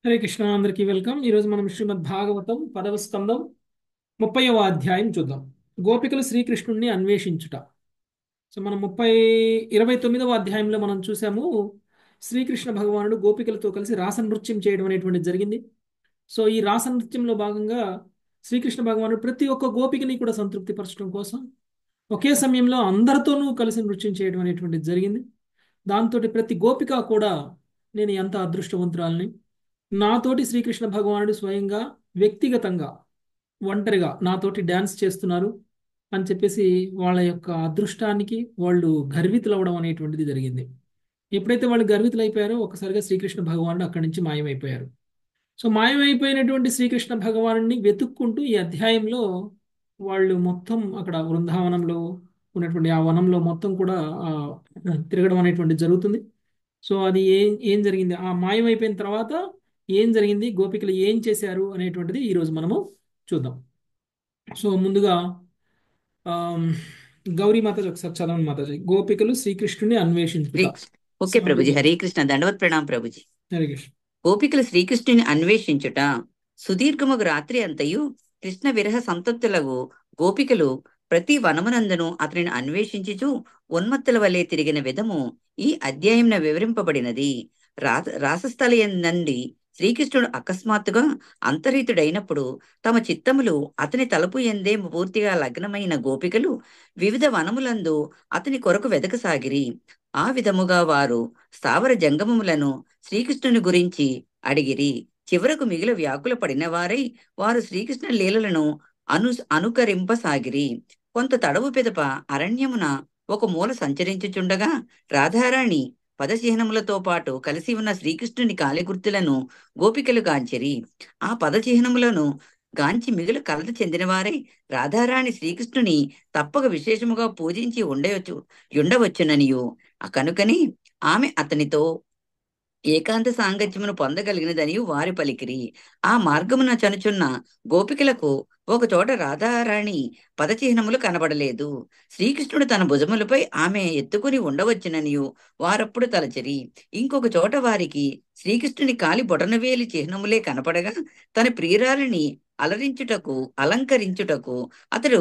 హరే కృష్ణ అందరికీ వెల్కమ్ ఈరోజు మనం శ్రీమద్ భాగవతం పదవ స్కందం ముప్పైవ అధ్యాయం చూద్దాం గోపికలు శ్రీకృష్ణుణ్ణి అన్వేషించుట సో మనం ముప్పై ఇరవై తొమ్మిదవ అధ్యాయంలో మనం చూసాము శ్రీకృష్ణ భగవానుడు గోపికలతో కలిసి రాస నృత్యం చేయడం అనేటువంటిది జరిగింది సో ఈ రాస నృత్యంలో భాగంగా శ్రీకృష్ణ భగవానుడు ప్రతి ఒక్క గోపికని కూడా సంతృప్తిపరచడం కోసం ఒకే సమయంలో అందరితోనూ కలిసి నృత్యం చేయడం అనేటువంటిది జరిగింది దాంతో ప్రతి గోపిక కూడా నేను ఎంత అదృష్టవంతురాలని నాతోటి శ్రీకృష్ణ భగవానుడు స్వయంగా వ్యక్తిగతంగా ఒంటరిగా నాతోటి డ్యాన్స్ చేస్తున్నారు అని చెప్పేసి వాళ్ళ యొక్క అదృష్టానికి వాళ్ళు గర్వితులు అవ్వడం అనేటువంటిది జరిగింది ఎప్పుడైతే వాళ్ళు గర్వితులు అయిపోయారో ఒకసారిగా శ్రీకృష్ణ భగవానుడు అక్కడి నుంచి మాయమైపోయారు సో మాయమైపోయినటువంటి శ్రీకృష్ణ భగవానుడిని వెతుక్కుంటూ ఈ అధ్యాయంలో వాళ్ళు మొత్తం అక్కడ బృందావనంలో ఉన్నటువంటి ఆ వనంలో మొత్తం కూడా ఆ, తిరగడం అనేటువంటిది జరుగుతుంది సో అది ఏం ఏం జరిగింది ఆ మాయమైపోయిన తర్వాత ఏం జరిగింది గోపికలు ఏం చేశారు అనేటువంటిది ఈరోజు మనము చూద్దాం సో ముందుగా ఆమ్, గౌరీ మాతాజీ ఒకసారి చదవండి మాతాజీ గోపికలు శ్రీకృష్ణుని హరే అన్వేషించుట ఓకే ప్రభుజీ సాధువు హరే కృష్ణ దండవత్ ప్రణాం ప్రభుజీ హరే కృష్ణ గోపికలు శ్రీకృష్ణుని అన్వేషించుట సుదీర్ఘముగు రాత్రి అంతయు కృష్ణ విరహ సంతప్తులకు గోపికలు ప్రతి వనమునందును అతనిని అన్వేషించుచు ఉన్మత్తుల వలె తిరిగిన విధము ఈ అధ్యాయంన వివరింపబడినది రాస రాసస్థలయందండి శ్రీకృష్ణుడు అకస్మాత్తుగా అంతర్హితుడైనప్పుడు తమ చిత్తములు అతని తలుపు ఎందే పూర్తిగా లగ్నమైన గోపికలు వివిధ వనములందు అతని కొరకు వెదకసాగిరి ఆ విధముగా వారు స్థావర జంగమములను శ్రీకృష్ణుని గురించి అడిగిరి చివరకు మిగిలి వ్యాకుల పడిన వారై వారు శ్రీకృష్ణ లీలలను అను అనుకరింపసాగిరి కొంత తడవు పిదప అరణ్యమున ఒక మూల సంచరించుచుండగా రాధారాణి పదచిహ్నములతో పాటు కలిసి ఉన్న శ్రీకృష్ణుని కాలిగుర్తులను గోపికలు గాంచిరి ఆ పదచిహ్నములను గాంచి మిగులు కలత చెందినవారై రాధారాణి శ్రీకృష్ణుని తప్పక విశేషముగా పూజించి ఉండవచ్చు ఉండవచ్చుననియు ఆ కనుకని ఆమె అతనితో ఏకాంత సాంగత్యమును పొందగలిగినదని వారి పలికిరి ఆ మార్గమున చనుచున్న గోపికలకు ఒక చోట రాధారాణి పదచిహ్నములు కనబడలేదు శ్రీకృష్ణుడు తన భుజములపై ఆమె ఎత్తుకుని ఉండవచ్చుననియు వారప్పుడు తలచిరి ఇంకొక చోట వారికి శ్రీకృష్ణుని కాలి బొటనవేలి చిహ్నములే కనపడగా తన ప్రియురాలిని అలరించుటకు అలంకరించుటకు అతడు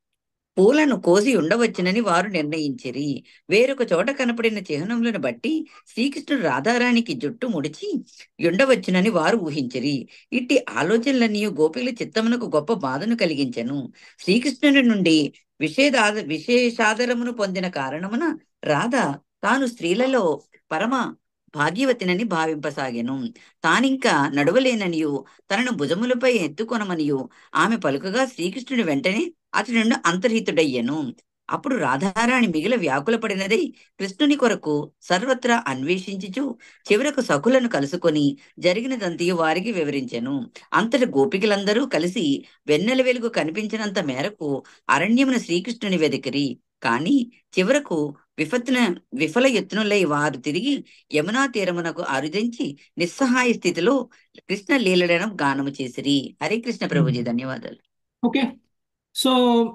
పూలను కోసి ఉండవచ్చునని వారు నిర్ణయించిరి వేరొక చోట కనపడిన చిహ్నములను బట్టి శ్రీకృష్ణుడు రాధారాణికి జుట్టు ముడిచి ఉండవచ్చునని వారు ఊహించిరి ఇట్టి ఆలోచనలన్నీ గోపికల చిత్తమునకు గొప్ప బాధను కలిగించెను శ్రీకృష్ణుని నుండి విషేదాద విశేషాదరమును పొందిన కారణమున రాధ తాను స్త్రీలలో పరమ భాగ్యవతినని భావింపసాగెను తానింకా నడవలేననియు తనను భుజములపై ఎత్తుకొనమనియు ఆమె పలుకగా శ్రీకృష్ణుడు వెంటనే అతడి నుండి అంతర్హితుడయ్యెను అప్పుడు రాధారాణి మిగిల వ్యాకుల పడినదై కృష్ణుని కొరకు సర్వత్రా అన్వేషించుచు చివరకు సఖులను కలుసుకొని జరిగినదంతయు వారికి వివరించెను అంతటి గోపికలందరూ కలిసి వెన్నెల వెలుగు కనిపించినంత మేరకు అరణ్యమున శ్రీకృష్ణుని వెదికిరి కాని చివరకు విఫత్న విఫల యత్నులై వారు తిరిగి యమునా తీరమునకు అరుదించి నిస్సహాయ స్థితిలో కృష్ణ లీలలను గానము చేసిరి హరే కృష్ణ ప్రభుజీ ధన్యవాదాలు ఓకే సో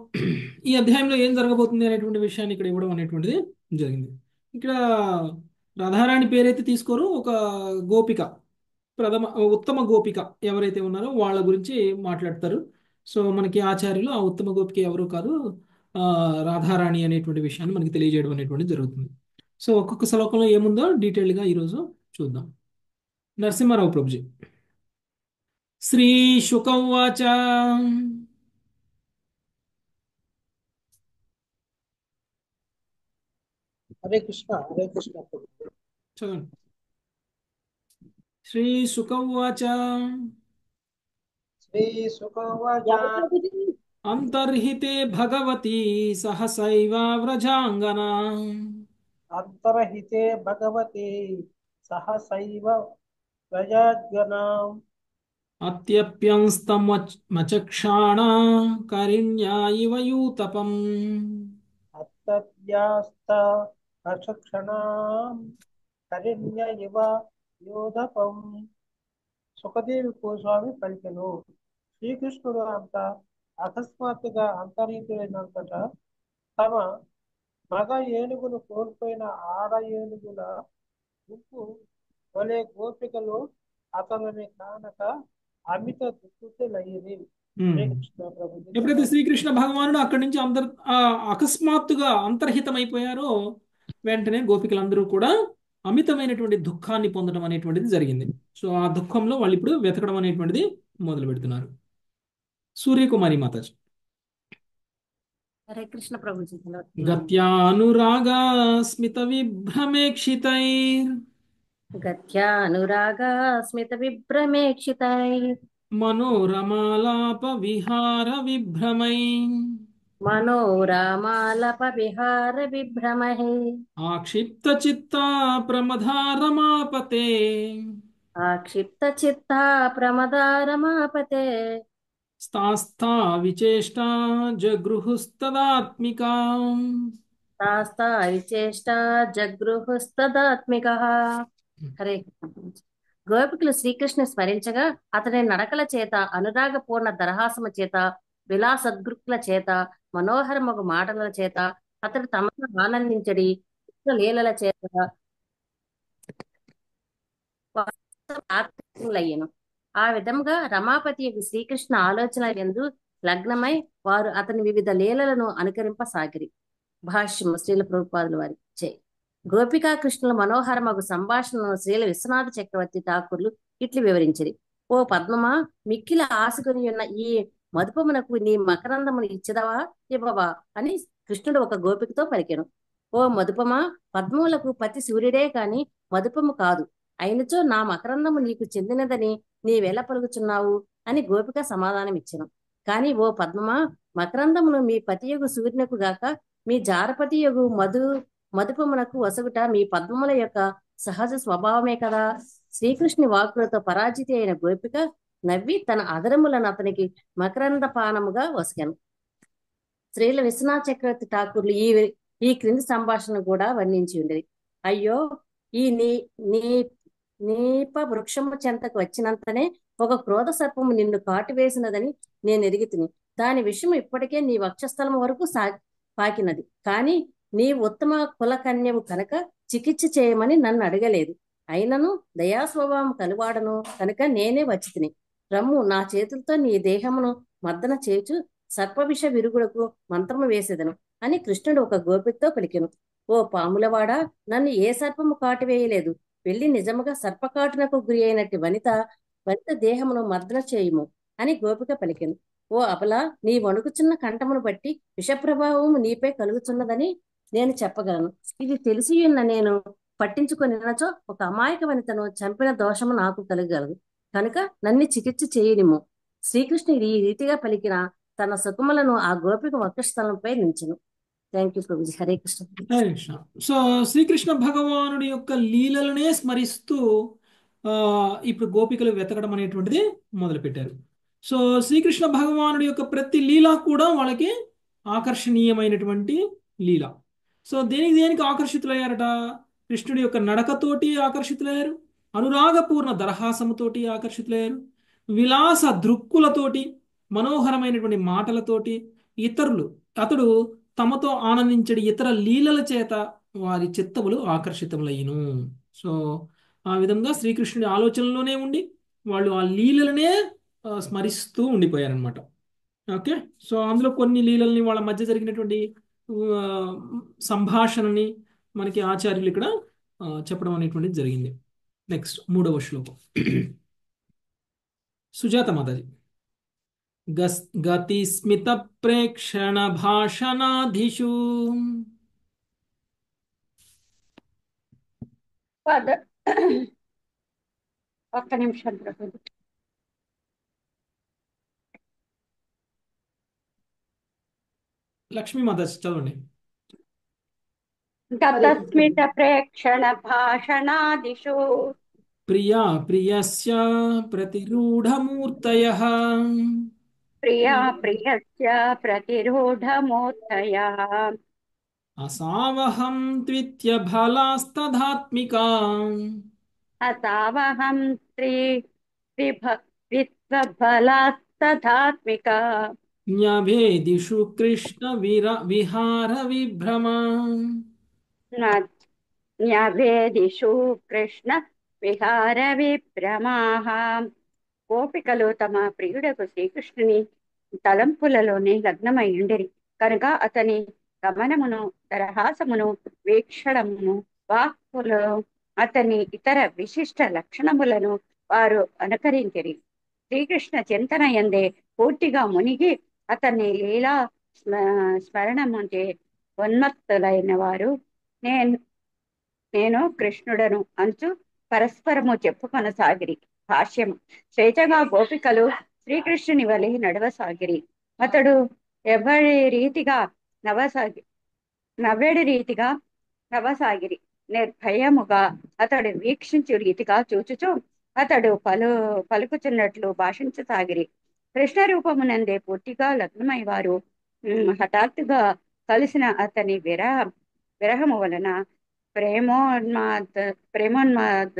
ఈ అధ్యాయంలో ఏం జరగబోతుంది అనేటువంటి విషయాన్ని ఇక్కడ ఇవ్వడం అనేటువంటిది జరిగింది ఇక్కడ రాధారాణి పేరైతే తీసుకోరు ఒక గోపిక ప్రథమ ఉత్తమ గోపిక ఎవరైతే ఉన్నారో వాళ్ళ గురించి మాట్లాడతారు సో మనకి ఆచార్యులు ఆ ఉత్తమ గోపిక ఎవరు కాదు ఆ, రాధారాణి అనేటువంటి విషయాన్ని మనకి తెలియజేయడం అనేటువంటిది జరుగుతుంది సో ఒక్కొక్క శ్లోకంలో ఏముందో డీటెయిల్గా ఈరోజు చూద్దాం నరసింహారావు ప్రభుజీ శ్రీ శుకవాచ హరే కృష్ణ హరే కృష్ణ చదవండి శ్రీ శుకవాచ శ్రీ సుఖవాచ అంతర్హితే భగవతి సహసైవ వ్రజాంగన అంతరహితే భగవతి సహసైవ ప్రజాగణం అత్యప్యంస్తమచక్షాణ కరిణ్యా ఇవ యూతపం అత్తవ్యాస్త అక్షక్షణం కరిణ్య ఇవ యోధపం సుఖదేవి గోస్వామి పలికెను శ్రీకృష్ణుడు అంత అకస్మాత్తుగా అంతర్హితుడైనంతట తమ మగ ఏనుగును కోల్పోయిన ఆడ ఏనుగుల గుంపు వలె గోపికలు అతనిని కానక అమిత దుఃఖితులయ్యేది ఉమ్. శ్రీకృష్ణ ప్రభు ఎప్పుడైతే శ్రీకృష్ణ భగవానుడు అక్కడి నుంచి అంతర్ ఆ అకస్మాత్తుగా అంతర్హితమైపోయారో వెంటనే గోపికలందరూ కూడా అమితమైనటువంటి దుఃఖాన్ని పొందడం అనేటువంటిది జరిగింది సో ఆ దుఃఖంలో వాళ్ళు ఇప్పుడు వెతకడం అనేటువంటిది మొదలు పెడుతున్నారు సూర్యకుమారి మాతాజీ హరే కృష్ణ ప్రభుజీ గత్యానురాగా స్మిత విభ్రమేక్షితైర్ గత్యానురాగా స్మిత విభ్రమేక్షితై మనోరమాలాప విహార విభ్రమై మనోరామాలప విహార విభ్రమహే ఆక్షిప్త చిత్తా ప్రమధారమాపతే ఆక్షిప్త చిత్తా ప్రమదారమాపతే స్తాస్థా విచేష్టా జగృహుస్తదాత్మికా తాస్తా విచేష్ట జగృహుస్తదాత్మిక హరే కృష్ణ ప్రభుజీ. గోపికలు శ్రీకృష్ణ స్మరించగా అతని నడకల చేత అనురాగపూర్ణ దరహాసము చేత విలాసద్గృక్కుల చేత మనోహరమగు మాటల చేత అతడు తమను ఆనందించడి లీలల చేత ఆకర్షితులయ్యను ఆ విధముగా రమాపతి యొక్క శ్రీకృష్ణ ఆలోచన ఎందు లగ్నమై వారు అతని వివిధ లీలలను అనుకరింపసాగిరి భాష్యము శ్రీల ప్రభుపాదుల వారి చే గోపికా కృష్ణుల మనోహరమగు సంభాషణను శ్రీల విశ్వనాథ చక్రవర్తి ఠాకూర్లు ఇట్లు వివరించిరి ఓ పద్మమా మిక్కిల ఆశకొని ఉన్న ఈ మధుపమునకు నీ మకరందమును ఇచ్చదవా ఇవ్వవా అని కృష్ణుడు ఒక గోపికతో పలికెను ఓ మధుపమా పద్మములకు పతి సూర్యుడే కాని మధుపము కాదు అయినచో నా మకరందము నీకు చెందినదని నీవెలా పలుకుచున్నావు అని గోపిక సమాధానమిచ్చెను కాని ఓ పద్మమా మకరందమును మీ పతియగు సూర్యునకు గాక మీ జారపతి యొగు మధు మధుపమునకు వసగుట మీ పద్మముల యొక్క సహజ స్వభావమే కదా శ్రీకృష్ణుని వాక్కులతో పరాజితి అయిన గోపిక నవ్వి తన అదరములను అతనికి మకరంద పానముగా వసగాను శ్రీల విశ్వనాథ చక్రవర్తి ఠాకూర్లు ఈ ఈ క్రింది సంభాషణ కూడా వర్ణించి ఉండేది అయ్యో ఈ నీ నీ నీప వృక్షము చెంతకు వచ్చినంతనే ఒక క్రోధ సర్పము నిన్ను కాటువేసినదని నేను ఎరిగితిని దాని విషయం ఇప్పటికే నీ వక్షస్థలం వరకు సా పాకినది కానీ నీ ఉత్తమ కుల కన్యవు కనుక చికిత్స చేయమని నన్ను అడగలేదు అయినను దయాస్వభావం కలువాడను కనుక నేనే వచ్చి తిని రమ్ము నా చేతులతో నీ దేహమును మర్దన చేచు సర్పవిష విరుగుడకు మంత్రము వేసేదను అని కృష్ణుడు ఒక గోపికతో పలికెను ఓ పాములవాడ నన్ను ఏ సర్పము కాటువేయలేదు వెళ్ళి నిజముగా సర్పకాటునకు గురి అయినట్టు వనిత వనిత దేహమును మర్దన చేయుము అని గోపిక పలికెను ఓ అబల నీ వణుకుచున్న కంఠమును బట్టి విషప్రభావం నీపై కలుగుతున్నదని నేను చెప్పగలను ఇది తెలిసి ఉన్న నేను పట్టించుకొనినచో ఒక అమాయక వనితను చంపిన దోషము నాకు కలగలదు కనుక నన్ను చికిత్స చేయనిము శ్రీకృష్ణుడు ఈ రీతిగా పలికిన తన సుఖములను ఆ గోపిక వక్షస్థలంపై నించును thank you Prabhuji Hare Krishna Hare Krishna so Srikrishna భగవానుడి యొక్క లీలలనే స్మరిస్తూ ఆ, ఇప్పుడు గోపికలు వెతకడం అనేటువంటిది మొదలుపెట్టారు సో శ్రీకృష్ణ భగవానుడి యొక్క ప్రతి లీల కూడా వాళ్ళకి ఆకర్షణీయమైనటువంటి లీల సో దేనికి దేనికి ఆకర్షితులయ్యారట కృష్ణుడి యొక్క నడకతోటి ఆకర్షితులయ్యారు అనురాగపూర్ణ దరహాసముతోటి ఆకర్షితులయ్యారు విలాస దృక్కులతోటి మనోహరమైనటువంటి మాటలతోటి ఇతరులు అతడు తమతో ఆనందించడి ఇతర లీలల చేత వారి చిత్తములు ఆకర్షితములయ్యును సో ఆ విధంగా శ్రీకృష్ణుడి ఆలోచనలోనే ఉండి వాళ్ళు ఆ లీలలనే ఆ, స్మరిస్తూ ఉండిపోయారనమాట ఓకే సో అందులో కొన్ని లీలల్ని వాళ్ళ మధ్య జరిగినటువంటి ఆ, సంభాషణని మనకి ఆచార్యులు ఇక్కడ ఆ, చెప్పడం అనేటువంటిది జరిగింది నెక్స్ట్ మూడవ శ్లోకం సుజాత మాతాజీ గస్ గతిస్మిత ప్రేక్షణ భాషణాధిషు పద ఒక్క నిమిషం ప్రభు లక్ష్మీ మాతాజీ చదవండి గతస్మిత ప్రేక్షణ భాషణాదిషు ప్రియా ప్రియస్య ప్రతిరూఢమూర్తయ ప్రియా ప్రియస్య ప్రతిరూఢమూర్తయ అసావహం త్విత్య బలాస్తధాత్మికా అసావహం స్త్రీ విశ్వబలాస్తధాత్మిక న్యభేదిషు కృష్ణ విర విహార విభ్రమ న్యవేదిషు కృష్ణ విహార విభ్రమాహ గోపికలు తమ ప్రియుడకు శ్రీకృష్ణుని తలంపులలోనే లగ్నమై ఉండిరి కనుక అతని గమనమును దరహాసమును వీక్షణమును వాక్కులు అతని ఇతర విశిష్ట లక్షణములను వారు అనుకరించిరి శ్రీకృష్ణ చింతన ఎందే పూర్తిగా మునిగి అతన్ని లీలా స్మ- స్మరణముంచే ఉన్మత్తులైన వారు నేను నేను కృష్ణుడను అంచు పరస్పరము చెప్పుకొనసాగిరి భాష్యం స్వేచ్ఛగా గోపికలు శ్రీకృష్ణుని వలె నడవసాగిరి అతడు ఎవరి రీతిగా నవసాగి నవ్వేడి రీతిగా నవ్వసాగిరి నిర్భయముగా అతడు వీక్షించు రీతిగా చూచుచు అతడు పలు పలుకుచున్నట్లు భాషించసాగిరి కృష్ణ రూపమునందే పూర్తిగా లగ్నమై వారు ఉమ్, హఠాత్తుగా కలిసిన అతని విరహ విరహము వలన ప్రేమోన్మాద ప్రేమోన్మాద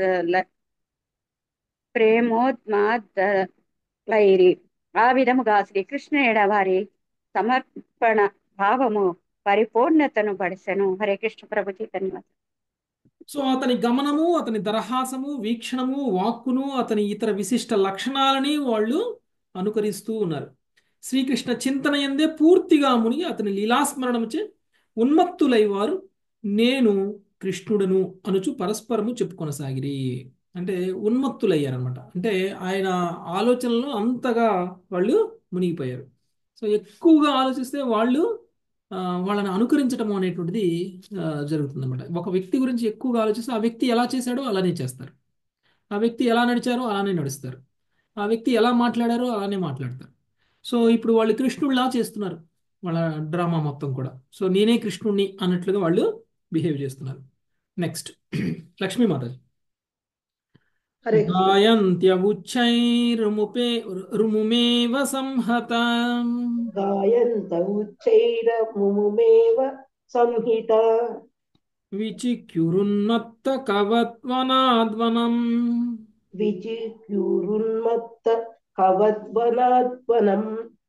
ప్రేమోన్మాద లైరి ఆ విధముగా శ్రీకృష్ణ వారి సమర్పణ భావము పరిపూర్ణతను పడిసెను హరే కృష్ణ ప్రభుజీ ధన్యవాదాలు సో అతని గమనము అతని దరహాసము వీక్షణము వాక్కును అతని ఇతర విశిష్ట లక్షణాలని వాళ్ళు అనుకరిస్తూ ఉన్నారు శ్రీకృష్ణ చింతన ఎందే పూర్తిగా మునిగి అతని లీలాస్మరణముచే ఉన్మత్తులై వారు నేను కృష్ణుడను అనుచు పరస్పరము చెప్పుకొనసాగిరి అంటే ఉన్మత్తులయ్యారనమాట అంటే ఆయన ఆలోచనలో అంతగా వాళ్ళు మునిగిపోయారు సో ఎక్కువగా ఆలోచిస్తే వాళ్ళు ఆ, వాళ్ళని అనుకరించడం అనేటువంటిది జరుగుతుంది అనమాట ఒక వ్యక్తి గురించి ఎక్కువగా ఆలోచిస్తే ఆ వ్యక్తి ఎలా చేశాడో అలానే చేస్తారు ఆ వ్యక్తి ఎలా నడిచారో అలానే నడుస్తారు ఆ వ్యక్తి ఎలా మాట్లాడారో అలానే మాట్లాడతారు సో ఇప్పుడు వాళ్ళు కృష్ణుడిలా చేస్తున్నారు వాళ్ళ డ్రామా మొత్తం కూడా సో నేనే కృష్ణుడిని అన్నట్లుగా వాళ్ళు బిహేవ్ చేస్తున్నారు నెక్స్ట్ లక్ష్మీమాతాజీ హరే కృష్ణ గాయంత్యవుచ్చైరుముపే రుముమేవ సంహత గాయంత ఉచ్చైర ముముమేవ సంహిత విచిక్యురున్మత్త కవత్వనాద్వనం విచిక్యూరున్మత్త కవద్వనాద్వనం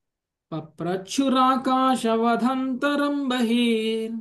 పప్రచ్యురాకాశవధంతరం బహిర్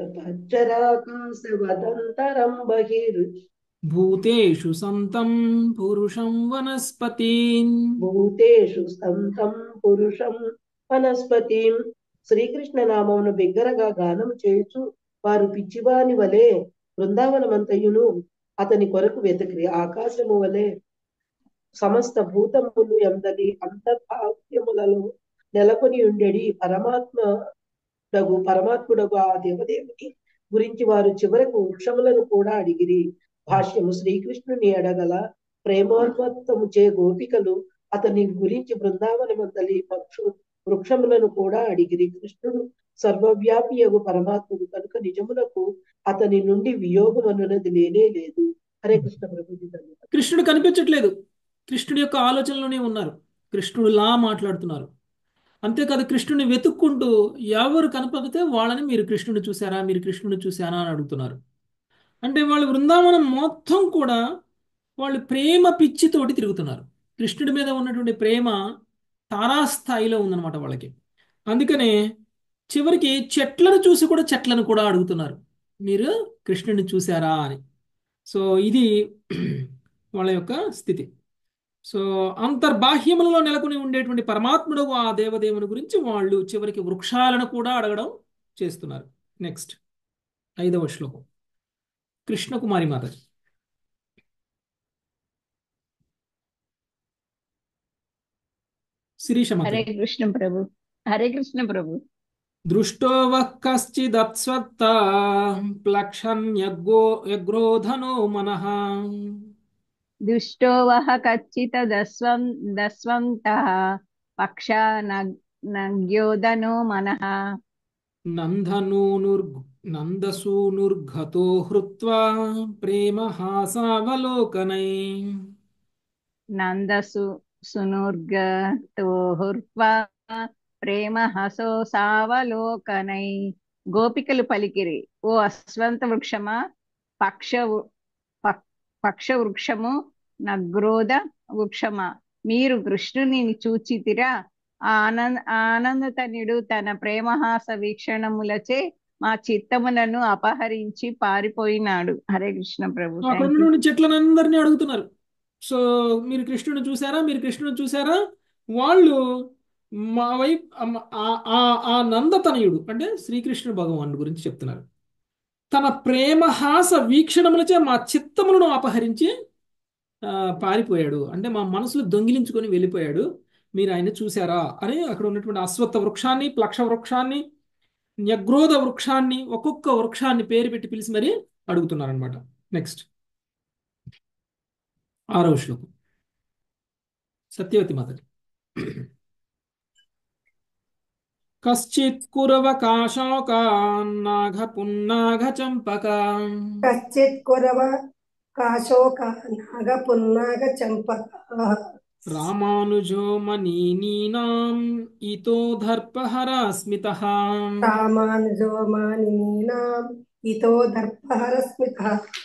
ప్రపచ్చరాకాశవదంతరం బహిర్ భూతేషు సంతం పురుషం వనస్పతిన్ భూతేషు సంతం పురుషం వనస్పతిం శ్రీకృష్ణ నామమును బిగ్గరగా గానం చేయుచు వారు పిచ్చివాని వలె బృందావనమంతయును అతని కొరకు వెతికిరి ఆకాశము వలె సమస్త భూతములు ఎందలి అంతర్భాగ్యములలో నెలకొని ఉండేడి పరమాత్మ డగు పరమాత్ముడగు ఆ దేవదేవుని గురించి వారు చివరకు వృక్షములను కూడా అడిగిరి భాష్యము శ్రీకృష్ణుని అడగల ప్రేమోన్మత్తము చే గోపికలు అతని గురించి బృందావనమందలి పక్షు వృక్షములను కూడా అడిగిరి కృష్ణుడు సర్వవ్యాపియగు పరమాత్ముడు కనుక నిజమునకు అతని నుండి వియోగం అనున్నది లేనే లేదు హరే కృష్ణ ప్రభుజీ ధన్యవాదాలు. కృష్ణుడు కనిపించట్లేదు కృష్ణుడి యొక్క ఆలోచనలోనే ఉన్నారు కృష్ణుడులా మాట్లాడుతున్నారు అంతేకాదు కృష్ణుని వెతుక్కుంటూ ఎవరు కనపడితే వాళ్ళని మీరు కృష్ణుని చూసారా మీరు కృష్ణుని చూసారా అని అడుగుతున్నారు అంటే వాళ్ళు బృందావనం మొత్తం కూడా వాళ్ళు ప్రేమ పిచ్చితోటి తిరుగుతున్నారు కృష్ణుడి మీద ఉన్నటువంటి ప్రేమ తారాస్థాయిలో ఉందన్నమాట వాళ్ళకి అందుకనే చివరికి చెట్లను చూసి కూడా చెట్లను కూడా అడుగుతున్నారు మీరు కృష్ణుని చూసారా అని సో ఇది వాళ్ళ యొక్క స్థితి సో అంతర్బాహ్యములలో నెలకొని ఉండేటువంటి పరమాత్ముడు ఆ దేవదేవుని గురించి వాళ్ళు చివరికి వృక్షాలను కూడా అడగడం చేస్తున్నారు నెక్స్ట్ ఐదవ శ్లోకం కృష్ణకుమారి మాతాజీ శిరీష హరే మాతాజీ కృష్ణ ప్రభు హరే కృష్ణ ప్రభు దృష్టో వః కశ్చిదత్స్వత్త ప్లక్షన్యగ్రో యగ్రోధనో మనః దుష్టో వహ కచ్చిత దస్వం దస్వంతః పక్ష నగ్యోదనో మనః నందనూనుర్ నందసూనుర్ఘతో హృత్వా ప్రేమహాసావలోకనై నందసు సునుర్గతోహుర్వా ప్రేమ హసో సావలోకనై గోపికలు పలికిరి ఓ అశ్వంత వృక్షమా పక్ష వృ- పక్- పక్ష వృక్షము నగ్రోధ వృక్షమా మీరు కృష్ణుని చూచితిరా ఆనంద ఆనందతనుడు తన ప్రేమహాస వీక్షణములచే మా చిత్తమునను అపహరించి పారిపోయినాడు హరే కృష్ణ ప్రభు అక్కడ థ్యాంక్ యూ ఉన్నటువంటి చెట్లనందరినీ అడుగుతున్నారు సో మీరు కృష్ణుని చూసారా మీరు కృష్ణుని చూసారా వాళ్ళు మా వైపు ఆ- ఆ- ఆ నందతనయుడు అంటే శ్రీకృష్ణ భగవానుడి గురించి చెప్తున్నారు తన ప్రేమహాస వీక్షణములచే మా చిత్తములను అపహరించి ఆ, పారిపోయాడు అంటే మా మనసులు దొంగిలించుకొని వెళ్ళిపోయాడు మీరు ఆయన చూసారా అని అక్కడ ఉన్నటువంటి అశ్వత్థ వృక్షాన్ని ప్లక్ష వృక్షాన్ని న్యగ్రోధ వృక్షాన్ని ఒక్కొక్క వృక్షాన్ని పేరు పెట్టి పిలిచి మరీ అడుగుతున్నారనమాట నెక్స్ట్ ఆరవ శ్లోకం సత్యవతి మాతది కశ్చిత్ కురవ కాశోక నాఘ పున్నాఘ చంపక కశ్చిత్ కురవ కాశోక నాగ పున్నాగ చంపక రామానుజో మనీనాం ఇతో దర్పహర స్మిత రామానుజో మానినీనాం ఇతో దర్పహర స్మిత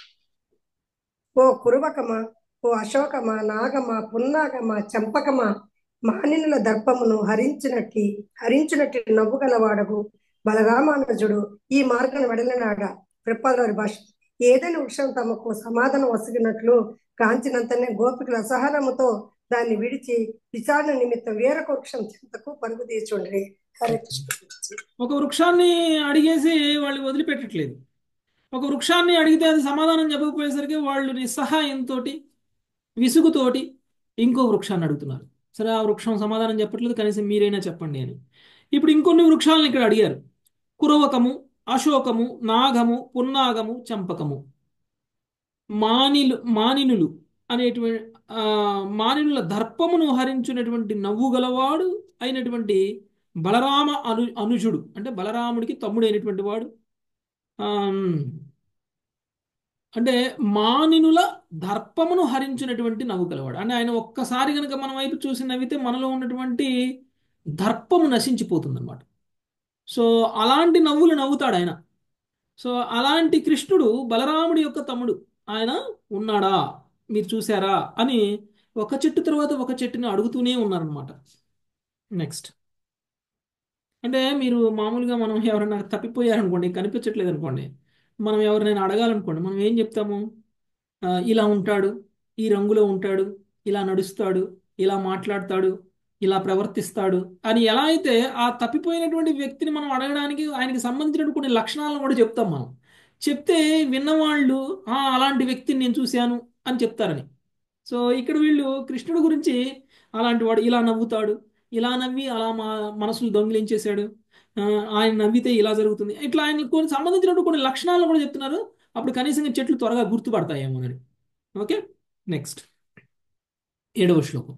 ఓ కురువకమా ఓ అశోకమా నాగమా పున్నాగమా చంపకమా మానినుల దర్పమును హరించినట్టి హరించినట్టి నవ్వు గలవాడగు బలరామానుజుడు ఈ మార్గం వెడలినాడ ప్రపాలవారి భాష ఏదైనా వృక్షం తమకు సమాధానం వసిగినట్లు కాంచినంతనే గోపికల అసహనముతో దాన్ని విడిచి విచారణ నిమిత్తం వేరొక వృక్షం చింతకు పరుగు తీర్చుండ్రి హరే కృష్ణ ఒక వృక్షాన్ని అడిగేసి వాళ్ళు వదిలిపెట్టట్లేదు ఒక వృక్షాన్ని అడిగితే అది సమాధానం చెప్పకపోయేసరికి వాళ్ళు నిస్సహాయంతో విసుగుతోటి ఇంకో వృక్షాన్ని అడుగుతున్నారు సరే ఆ వృక్షం సమాధానం చెప్పట్లేదు కనీసం మీరైనా చెప్పండి అని ఇప్పుడు ఇంకొన్ని వృక్షాలను ఇక్కడ అడిగారు కురవకము అశోకము నాగము పున్నాగము చంపకము మానిలు మానినులు అనేటువంటి ఆ, మానినుల దర్పమును హరించినటువంటి నవ్వు గలవాడు అయినటువంటి బలరామ అను అనుజుడు అంటే బలరాముడికి తమ్ముడైనటువంటి వాడు ఆమ్, అంటే మానినుల దర్పమును హరించినటువంటి నవ్వు గలవాడు అంటే ఆయన ఒక్కసారి కనుక మన వైపు చూసి నవ్వితే మనలో ఉన్నటువంటి దర్పము నశించిపోతుంది అనమాట సో అలాంటి నవ్వులు నవ్వుతాడు ఆయన సో అలాంటి కృష్ణుడు బలరాముడి యొక్క తమ్ముడు ఆయన ఉన్నాడా మీరు చూసారా అని ఒక చెట్టు తర్వాత ఒక చెట్టుని అడుగుతూనే ఉన్నారనమాట నెక్స్ట్ అంటే మీరు మామూలుగా మనం ఎవరైనా తప్పిపోయారనుకోండి కనిపించట్లేదు అనుకోండి మనం ఎవరినైనా అడగాలనుకోండి మనం ఏం చెప్తాము ఆ, ఇలా ఉంటాడు ఈ రంగులో ఉంటాడు ఇలా నడుస్తాడు ఇలా మాట్లాడతాడు ఇలా ప్రవర్తిస్తాడు అని ఎలా అయితే ఆ తప్పిపోయినటువంటి వ్యక్తిని మనం అడగడానికి ఆయనకి సంబంధించినటువంటి కొన్ని లక్షణాలను కూడా చెప్తాం మనం చెప్తే విన్నవాళ్ళు "ఆ, అలాంటి వ్యక్తిని నేను చూశాను అని చెప్తారని సో ఇక్కడ వీళ్ళు కృష్ణుడి గురించి అలాంటి వాడు ఇలా నవ్వుతాడు ఇలా నవ్వి అలా మా మనసులు దొంగిలించేశాడు ఆ, ఆయన నవ్వితే ఇలా జరుగుతుంది ఇట్లా ఆయన కొన్ని సంబంధించినటువంటి కొన్ని లక్షణాలను కూడా చెప్తున్నారు అప్పుడు కనీసం ఈ చెట్లు త్వరగా గుర్తుపడతాయేమోనని ఓకే నెక్స్ట్ ఏడవ శ్లోకం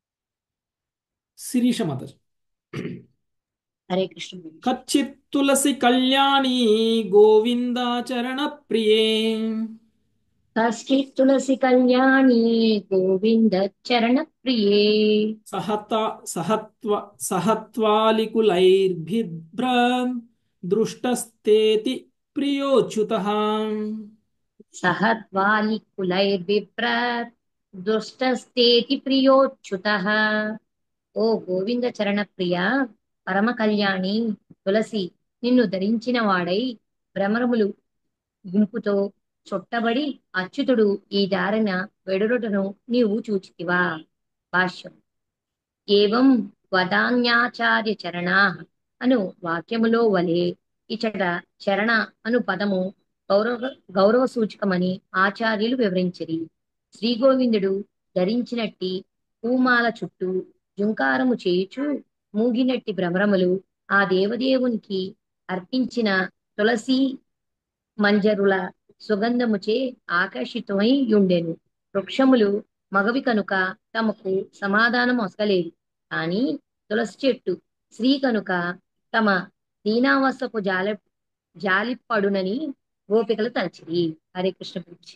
శిరీష మాతాజీ హరే కృష్ణ ప్రభు. కచ్చిత్ తులసి కళ్యాణి గోవిందాచరణ ప్రియే కశ్చిత్ తులసి కళ్యాణి గోవింద చరణ ప్రియే సహత సహత్వ సహత్వాలికులైర్భిభ్ర దృష్టస్తేతి ప్రియోచ్యుత సహద్వాలికులైర్విప్ర దుష్టస్తేతి ప్రియోచ్యుతః ఓ గోవింద చరణ ప్రియ పరమ కళ్యాణి తులసి నిన్ను ధరించిన వాడై భ్రమరములు గుంపుతో చుట్టబడి అచ్యుతుడు ఈ దారిన వెడురుటను నీవు చూచితివా భాష్యం ఏవం వదాన్యాచార్య చరణా అను వాక్యములో వలె ఇచట చరణ అను పదము గౌరవ గౌరవ సూచకమని ఆచార్యులు వివరించిరి శ్రీ గోవిందుడు ధరించినట్టి పూమాల చుట్టూ జుంకారము చేయుచు మూగినట్టి భ్రమరములు ఆ దేవదేవునికి అర్పించిన తులసి మంజరుల సుగంధముచే ఆకర్షితమై ఉండెను వృక్షములు మగవి కనుక తమకు సమాధానం ఒసగలేదు కాని తులసి చెట్టు స్త్రీ కనుక తమ దీనావస్థకు జాల జాలిపడునని గోపికలు తలచిరి హరే కృష్ణ గురించి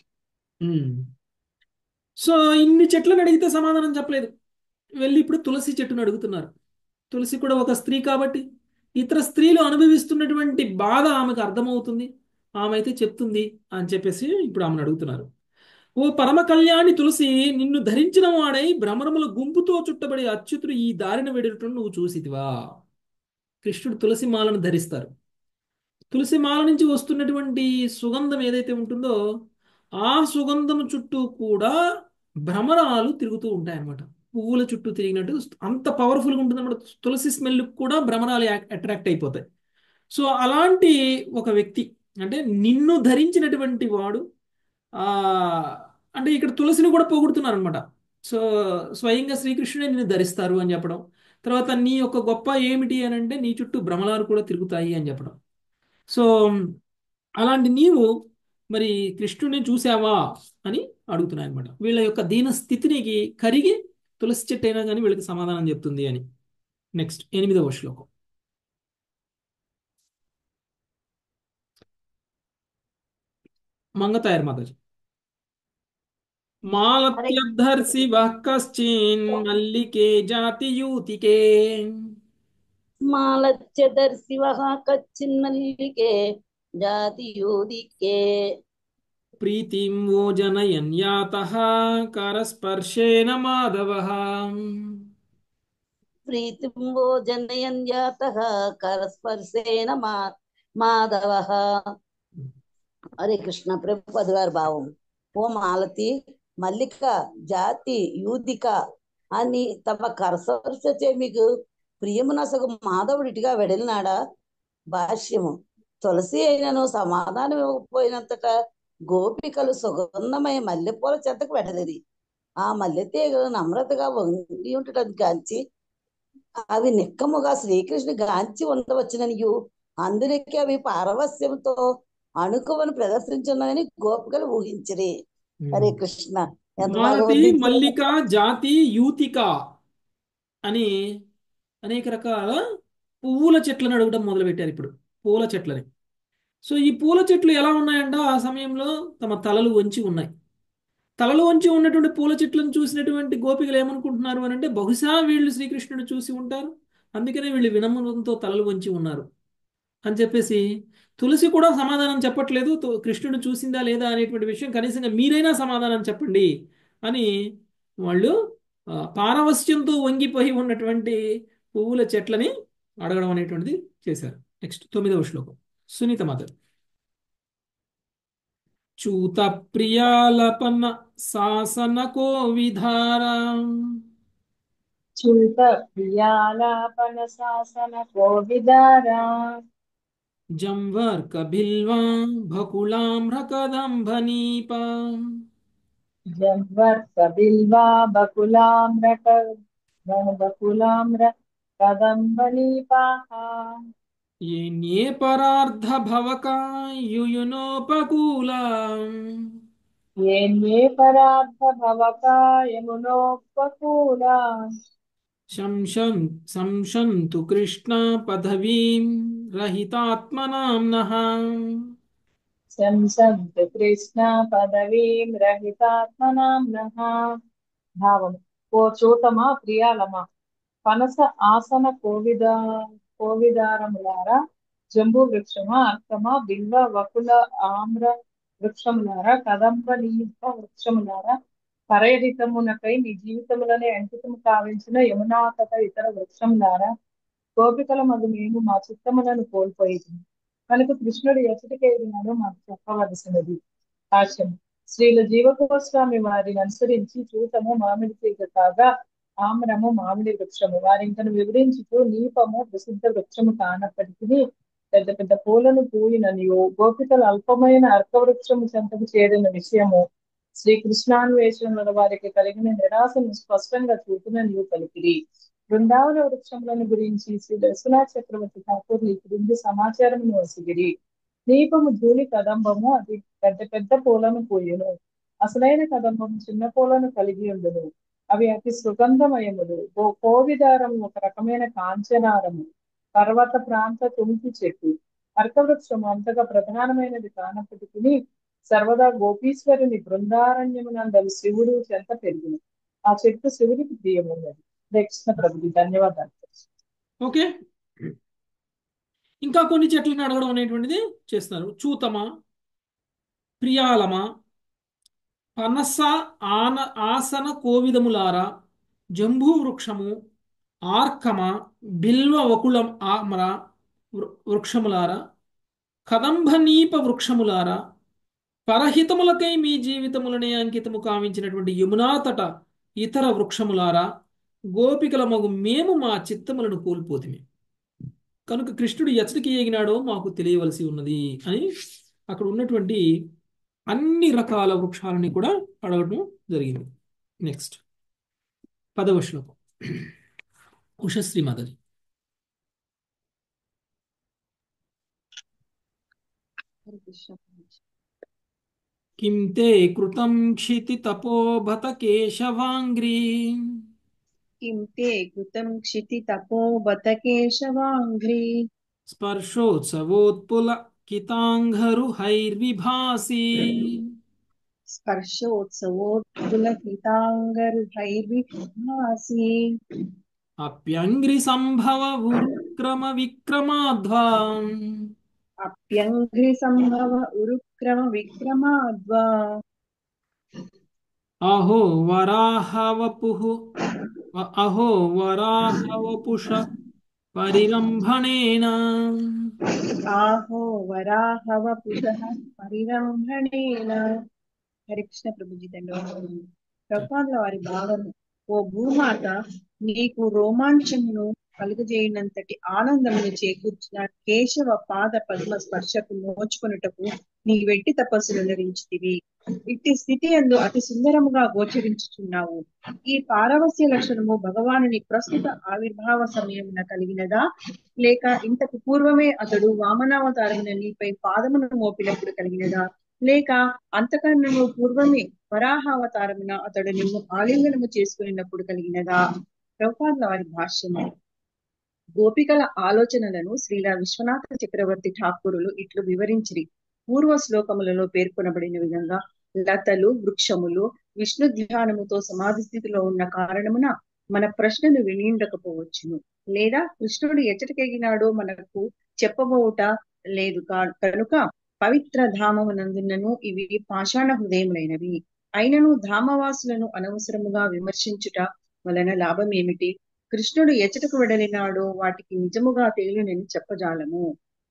సో ఇన్ని చెట్లను అడిగితే సమాధానం చెప్పలేదు వెళ్ళి ఇప్పుడు తులసి చెట్టును అడుగుతున్నారు తులసి కూడా ఒక స్త్రీ కాబట్టి ఇతర స్త్రీలు అనుభవిస్తున్నటువంటి బాధ ఆమెకు అర్థమవుతుంది ఆమె అయితే చెప్తుంది అని చెప్పేసి ఇప్పుడు ఆమెను అడుగుతున్నారు ఓ పరమ కళ్యాణి తులసి నిన్ను ధరించిన వాడై భ్రమరముల గుంపుతో చుట్టబడి అచ్యుతుడు ఈ దారిన వెడుటను నువ్వు చూసితివా కృష్ణుడు తులసి మాలను ధరిస్తారు తులసి మాల నుంచి వస్తున్నటువంటి సుగంధం ఏదైతే ఉంటుందో ఆ సుగంధం చుట్టూ కూడా భ్రమరాలు తిరుగుతూ ఉంటాయి అన్నమాట పువ్వుల చుట్టూ తిరిగినట్టు అంత పవర్ఫుల్గా ఉంటుంది అన్నమాట తులసి స్మెల్ కూడా భ్రమరాలు అట్రాక్ట్ అయిపోతాయి సో అలాంటి ఒక వ్యక్తి అంటే నిన్ను ధరించినటువంటి వాడు ఆ అంటే ఇక్కడ తులసిని కూడా పొగుడుతున్నారు అనమాట సో స్వయంగా శ్రీకృష్ణుడే నిన్ను ధరిస్తారు అని చెప్పడం తర్వాత నీ యొక్క గొప్ప ఏమిటి అని అంటే నీ చుట్టూ భ్రమలాలు కూడా తిరుగుతాయి అని చెప్పడం సో అలాంటి నీవు మరి కృష్ణుడిని చూసావా అని అడుగుతున్నాయి అనమాట వీళ్ళ యొక్క దీన స్థితినికి కరిగి తులసి చెట్టు అయినా కానీ వీళ్ళకి సమాధానం చెప్తుంది అని నెక్స్ట్ ఎనిమిదవ శ్లోకం మంగతాయర్ మాతాజీ మాలత్యద్ధర్సి వః కశ్చిన్ మల్లికే జాతియూతికే మాలత్యదర్శివः కచ్చిన్మల్లికే జాతియూదికే ప్రీతిం వో జనయన్ యాతః కరస్పర్శేన మాధవః ప్రీతిం వో జనయన్ జాతः కరస్పర్శేన మా మాధవः హరే కృష్ణ ప్రభుపది గారి భావం ఓ మాలతి మల్లిక జాతి యూదిక అని తమ కరసర్చే మీకు ప్రియమునసగు మాధవుడిటిగా వెడలినాడా భాష్యము తులసి అయినను సమాధానం ఇవ్వకపోయినంతట గోపికలు సుగంధమయ మల్లెపూల చెంతకు వెడలిది ఆ మల్లె తీగలు నమ్రతగా వంగి ఉండటం గాంచి అవి నిక్కముగా శ్రీకృష్ణుని గాంచి ఉండవచ్చుననియు అందులోకి అవి పారవస్యంతో అణుకువను ప్రదర్శించున్నాయని గోపికలు ఊహించిరి హరే కృష్ణ ఎంత బాగా మాలతి వర్ణించారు మల్లిక జాతి యూతిక అని అనేక రకాల పువ్వుల చెట్లను అడగడం మొదలుపెట్టారు ఇప్పుడు పూల చెట్లని సో ఈ పూల చెట్లు ఎలా ఉన్నాయంట ఆ సమయంలో తమ తలలు వంచి ఉన్నాయి తలలు వంచి ఉన్నటువంటి పూల చెట్లను చూసినటువంటి గోపికలు ఏమనుకుంటున్నారు అని అంటే బహుశా వీళ్ళు శ్రీకృష్ణుడు చూసి ఉంటారు అందుకనే వీళ్ళు వినమ్రతంతో తలలు వంచి ఉన్నారు అని చెప్పేసి తులసి కూడా సమాధానం చెప్పట్లేదు తో- కృష్ణుడు చూసిందా లేదా అనేటువంటి విషయం కనీసంగా మీరైనా సమాధానం చెప్పండి అని వాళ్ళు ఆ, పారవస్యంతో వంగిపోయి ఉన్నటువంటి పువ్వుల చెట్లని అడగడం అనేటువంటిది చేశారు నెక్స్ట్ తొమ్మిదవ శ్లోకం సునీత మాత చూత ప్రియాలపన శాసన కోవిధారా చూత ప్రియాలాపన శాసన కోవిదారా జంవర్క బిల్వా భకుళామ్ర కదంబనీప జంవర్త బిల్వా బకులామ్రక బకులామ్ర కదంబనీపాహ ఏన్యే పరార్ధ భవకా యుయునోపకూలా ఏన్యే పరార్థ భవకాయమునోపకూలా శంశం సంశంతు కృష్ణ పదవీం రహితాత్మనాంనః శంసంతు కృష్ణ పదవీం రహితాత్మనాంనః భావం ఓ చూతమా ప్రియాలమా పనస ఆసన కోవిద కోవిదారములారా జంబు వృక్షమా అర్కమా బిల్వ వకుల ఆమ్ర వృక్షములారా కదంబ నీప వృక్షములారా పరయహితమునకై మీ జీవితములనే అంకితము కావించిన యమునా తట ఇతర వృక్షములారా గోపికల మగు మేము మా చిత్తములను కోల్పోయింది కనుక కృష్ణుడు ఎచ్చటికేగినాడో మాకు చెప్పవలసినది భాష్యం శ్రీల జీవగోస్వామి వారిని అనుసరించి చూతము మామిడి తీగ కాగా ఆమ్రము మామిడి వృక్షము వారింకను వివరించుతూ నీపము ప్రసిద్ధ వృక్షము కానప్పటికీ పెద్ద పెద్ద పూలను పూయిననియు గోపికలు అల్పమైన అర్కవృక్షము చెంతకు చేరిన విషయము శ్రీ కృష్ణాన్వేషణల వారికి కలిగిన నిరాశను స్పష్టంగా చూపుననియు పలికిరి బృందావన వృక్షములను గురించి శ్రీ దర్శనాథ్ చక్రవర్తి ఠాకూర్లు ఈ క్రింది సమాచారమును వసిగిరి దీపము ధూళి కదంబము అది పెద్ద పెద్ద పూలను పూయును అసలైన కదంబము చిన్న పూలను కలిగి ఉండును అవి అతి సుగంధమయములు ఓ కోవిదారము ఒక రకమైన కాంచనారము పర్వత ప్రాంత తుమ్కి చెట్టు అర్కవృక్షము అంతగా ప్రధానమైనది కానప్పటికీ సర్వదా గోపీశ్వరుని బృందారణ్యమునందలి శివుడు చెంత పెరిగిన ఆ చెట్టు శివుడికి ప్రియమైనది దక్షిణ ప్రభుది ధన్యవాదాలు ఓకే ఇంకా కొన్ని చెట్లను అడగడం అనేటువంటిది చేస్తున్నారు చూతమ ప్రియాలమ పనస ఆన ఆసన కోవిదములార జంబూ వృక్షము ఆర్కమ బిల్వ వకుళం ఆమ్ర వృ- వృక్షములార కదంబనీప వృక్షములారా పరహితములకై మీ జీవితములనే అంకితము కావించినటువంటి యమునా తట ఇతర వృక్షములారా గోపికల మగు మేము మా చిత్తములను కోల్పోతిమి కనుక కృష్ణుడు ఎచ్చటికి ఎగినాడో మాకు తెలియవలసి ఉన్నది అని అక్కడ ఉన్నటువంటి అన్ని రకాల వృక్షాలని కూడా అడగడం జరిగింది నెక్స్ట్ పదవ శ్లోకం ఉషశ్రీ మాధవి హరే కృష్ణ ప్రభుజీ. కిం తే కృతం క్షితి తపోభత కేశవాంగ్రీ किं ते कृतं क्षिति तपो बत केशवाङ्घ्रि స్పర్శోత్సవోత్పుల కితాంఘరుహైర్విభాసి स्पर्शोत्सवोत्पुलकिताङ्गरुहैर्विभासि అప్యంగ్రి సంభవ ఉరుక్రమ విక్రమాధ్వా अप्यङ्घ्रिसम्भव उरुक्रम विक्रमाद्वा అహో వరాహవపుః వ- అహో వరాహవపుష పరిరంభణేన आहो वराहवपुषः परिरम्भणेन హరే కృష్ణ ప్రభుజీ దండవందనములు ప్రభుపాదుల వారి భావము ఓ భూమాత నీకు రోమాంచమును కలుగజేయనంతటి ఆనందమును చేకూర్చిన కేశవ పాద పద్మ స్పర్శకు నోచుకొనుటకు నీ వెట్టి తపస్సులు ధరించితివి ఇట్టి స్థితి అందు అతి సుందరముగా గోచరించుచున్నావు ఈ పారవస్య లక్షణము భగవానుని ప్రస్తుత ఆవిర్భావ సమయమున కలిగినదా లేక ఇంతకు పూర్వమే అతడు వామనావతారమున నీపై పాదమును మోపినప్పుడు కలిగినదా లేక అంతకన్నను పూర్వమే వరాహావతారమున అతడు నిన్ను ఆలింగనము చేసుకున్నప్పుడు కలిగినదా ప్రభుపాదుల వారి భాష్యము గోపికల ఆలోచనలను శ్రీల విశ్వనాథ చక్రవర్తి ఠాకూరులు ఇట్లు వివరించిరి పూర్వ శ్లోకములలో పేర్కొనబడిన విధంగా లతలు వృక్షములు విష్ణు ధ్యానముతో సమాధి స్థితిలో ఉన్న కారణమున మన ప్రశ్నలు వినిండకపోవచ్చును లేదా కృష్ణుడు ఎచ్చటికెగినాడో మనకు చెప్పబోవుట లేదు కా- కనుక పవిత్ర ధామమునందునను ఇవి పాషాణ హృదయములైనవి అయినను ధామవాసులను అనవసరముగా విమర్శించుట వలన లాభం ఏమిటి కృష్ణుడు ఎచ్చటకు వెడలినాడో వాటికి నిజముగా తేలునని చెప్పజాలము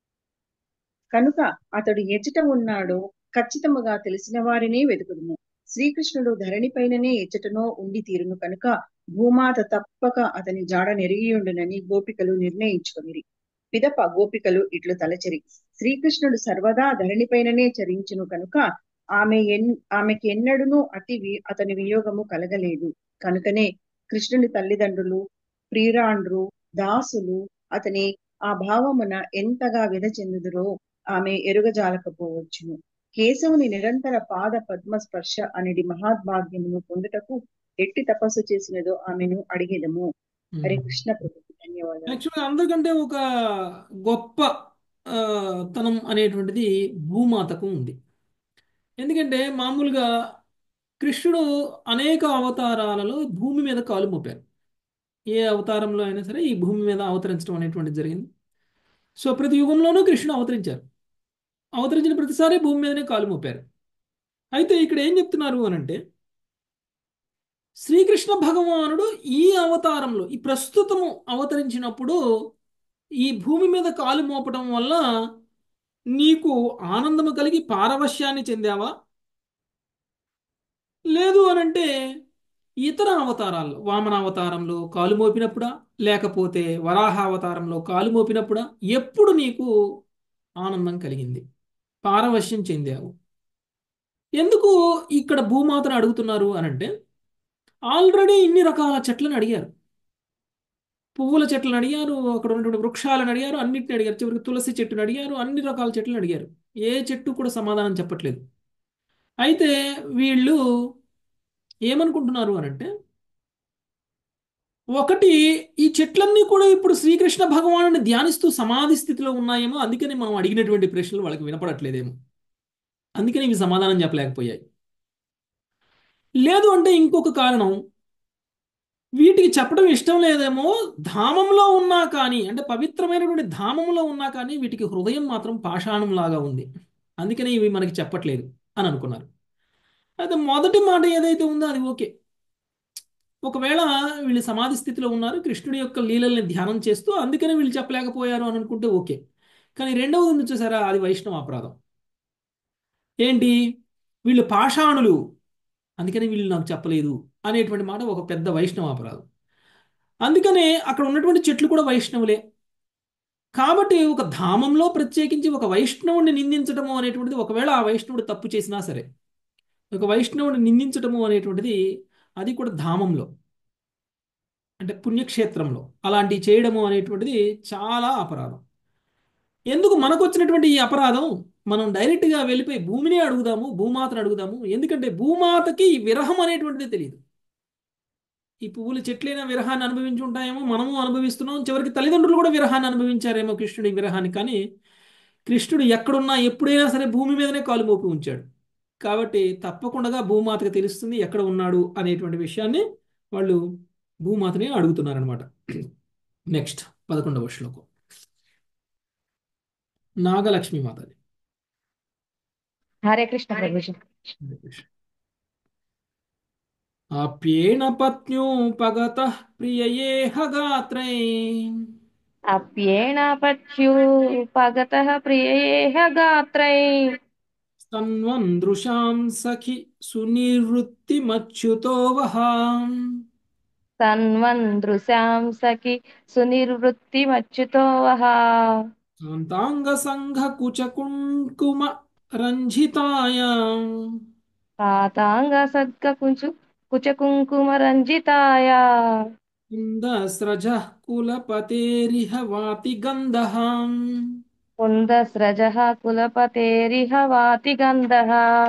కనుక అతడు ఎచ్చట ఉన్నాడో ఖచ్చితముగా తెలిసిన వారినే వెతుకుదుము శ్రీకృష్ణుడు ధరణిపైననే ఎచ్చటనో ఉండి తీరును కనుక భూమాత తప్పక అతని జాడ నెరిగియుండునని గోపికలు నిర్ణయించుకొనిరి పిదప గోపికలు ఇట్లు తలచెరి శ్రీకృష్ణుడు సర్వదా ధరణిపైననే చరించును కనుక ఆమె ఎన్ ఆమెకి ఎన్నడూనూ అతి వి- అతని వియోగము కలగలేదు కనుకనే కృష్ణుని తల్లిదండ్రులు ప్రియురాండ్రు దాసులు అతని ఆ భావమున ఎంతగా విధ చెందుదురో ఆమె ఎరుగజాలకపోవచ్చును కేశవుని నిరంతర పాద పద్మ స్పర్శ అనేది మహాద్భాగ్యమును పొందుటకు ఎట్టి తపస్సు చేసినదో ఆమెను అడిగేదము హరే కృష్ణ ప్రభు ధన్యవాదాలు యాక్చువల్గా అందరికంటే ఒక గొప్ప ఆ, తనం అనేటువంటిది భూమాతకు ఉంది ఎందుకంటే మామూలుగా కృష్ణుడు అనేక అవతారాలలో భూమి మీద కాలు మోపారు ఏ అవతారంలో అయినా సరే ఈ భూమి మీద అవతరించడం అనేటువంటిది జరిగింది సో ప్రతి యుగంలోనూ కృష్ణుడు అవతరించారు అవతరించిన ప్రతిసారి భూమి మీదనే కాలు మోపారు అయితే ఇక్కడ ఏం చెప్తున్నారు అని అంటే శ్రీకృష్ణ భగవానుడు ఈ అవతారంలో ఈ ప్రస్తుతము అవతరించినప్పుడు ఈ భూమి మీద కాలు మోపడం వల్ల నీకు ఆనందము కలిగి పారవశ్యాన్ని చెందావా లేదు అనంటే ఇతర అవతారాల్లో వామన అవతారంలో కాలు మోపినప్పుడా లేకపోతే వరాహ అవతారంలో కాలు మోపినప్పుడా ఎప్పుడు నీకు ఆనందం కలిగింది పారవశ్యం చెందావు ఎందుకు ఇక్కడ భూమాతను అడుగుతున్నారు అనంటే ఆల్రెడీ ఇన్ని రకాల చెట్లను అడిగారు పువ్వుల చెట్లను అడిగారు అక్కడ ఉన్నటువంటి వృక్షాలను అడిగారు అన్నిటిని అడిగారు చివరికి తులసి చెట్టును అడిగారు అన్ని రకాల చెట్లను అడిగారు ఏ చెట్టు కూడా సమాధానం చెప్పట్లేదు అయితే వీళ్ళు ఏమనుకుంటున్నారు అనంటే ఒకటి ఈ చెట్లన్నీ కూడా ఇప్పుడు శ్రీకృష్ణ భగవానుని ధ్యానిస్తూ సమాధి స్థితిలో ఉన్నాయేమో అందుకని మనం అడిగినటువంటి ప్రశ్నలు వాళ్ళకి వినపడట్లేదేమో అందుకని ఇవి సమాధానం చెప్పలేకపోయాయి లేదు అంటే ఇంకొక కారణం వీటికి చెప్పడం ఇష్టం లేదేమో ధామంలో ఉన్నా కానీ అంటే పవిత్రమైనటువంటి ధామంలో ఉన్నా కానీ వీటికి హృదయం మాత్రం పాషాణం లాగా ఉంది అందుకని ఇవి మనకి చెప్పట్లేదు అని అనుకున్నారు అయితే మొదటి మాట ఏదైతే ఉందో అది ఓకే ఒకవేళ వీళ్ళు సమాధి స్థితిలో ఉన్నారు కృష్ణుడి యొక్క లీలల్ని ధ్యానం చేస్తూ అందుకని వీళ్ళు చెప్పలేకపోయారు అని అనుకుంటే ఓకే కానీ రెండవది ఉంది చూసారా అది వైష్ణవ అపరాధం ఏంటి వీళ్ళు పాషాణులు అందుకని వీళ్ళు నాకు చెప్పలేదు అనేటువంటి మాట ఒక పెద్ద వైష్ణవ అపరాధం అందుకనే అక్కడ ఉన్నటువంటి చెట్లు కూడా వైష్ణవులే కాబట్టి ఒక ధామంలో ప్రత్యేకించి ఒక వైష్ణవుడిని నిందించడము అనేటువంటిది ఒకవేళ ఆ వైష్ణవుడు తప్పు చేసినా సరే ఒక వైష్ణవుడిని నిందించడము అనేటువంటిది అది కూడా ధామంలో అంటే పుణ్యక్షేత్రంలో అలాంటివి చేయడము అనేటువంటిది చాలా అపరాధం ఎందుకు మనకు వచ్చినటువంటి ఈ అపరాధం మనం డైరెక్ట్గా వెళ్ళిపోయి భూమిని అడుగుదాము భూమాతను అడుగుదాము ఎందుకంటే భూమాతకి ఈ విరహం అనేటువంటిది తెలియదు ఈ పువ్వుల చెట్లైనా విరహాన్ని అనుభవించి ఉంటాయేమో మనము అనుభవిస్తున్నాం చివరికి తల్లిదండ్రులు కూడా విరహాన్ని అనుభవించారేమో కృష్ణుడి విరహాన్ని కానీ కృష్ణుడు ఎక్కడున్నా ఎప్పుడైనా సరే భూమి మీదనే కాలు మోపి ఉంచాడు కాబట్టి తప్పకుండా భూమాతకి తెలుస్తుంది ఎక్కడ ఉన్నాడు అనేటువంటి విషయాన్ని వాళ్ళు భూమాతని అడుగుతున్నారనమాట నెక్స్ట్ పదకొండవ శ్లోకం నాగలక్ష్మి మాతది హరే కృష్ణ ప్రభుజీ ఆప్యేణ పత్న్యూపగత ప్రియయేహ గాత్రై అప్యేణ పత్యూపగతః ప్రియేహ గాత్రై స్తన్వన్ దృశాం సఖి సునివృత్తిమచ్యుతో వహాం తన్వన్ దృశాం సఖి సునిర్వృత్తిమచ్యుతో వహా కాంతాంగ సంఘ కుచకుంకుమ రంజితాయాం పాతాంగ సద్గ కుంచు కుచకుంకుమ రంజితాయ కుందస్రజ కులపతేరిహ వాతి గంధహాం కుందస్రజః కులపతేరిహ వాతి గంధః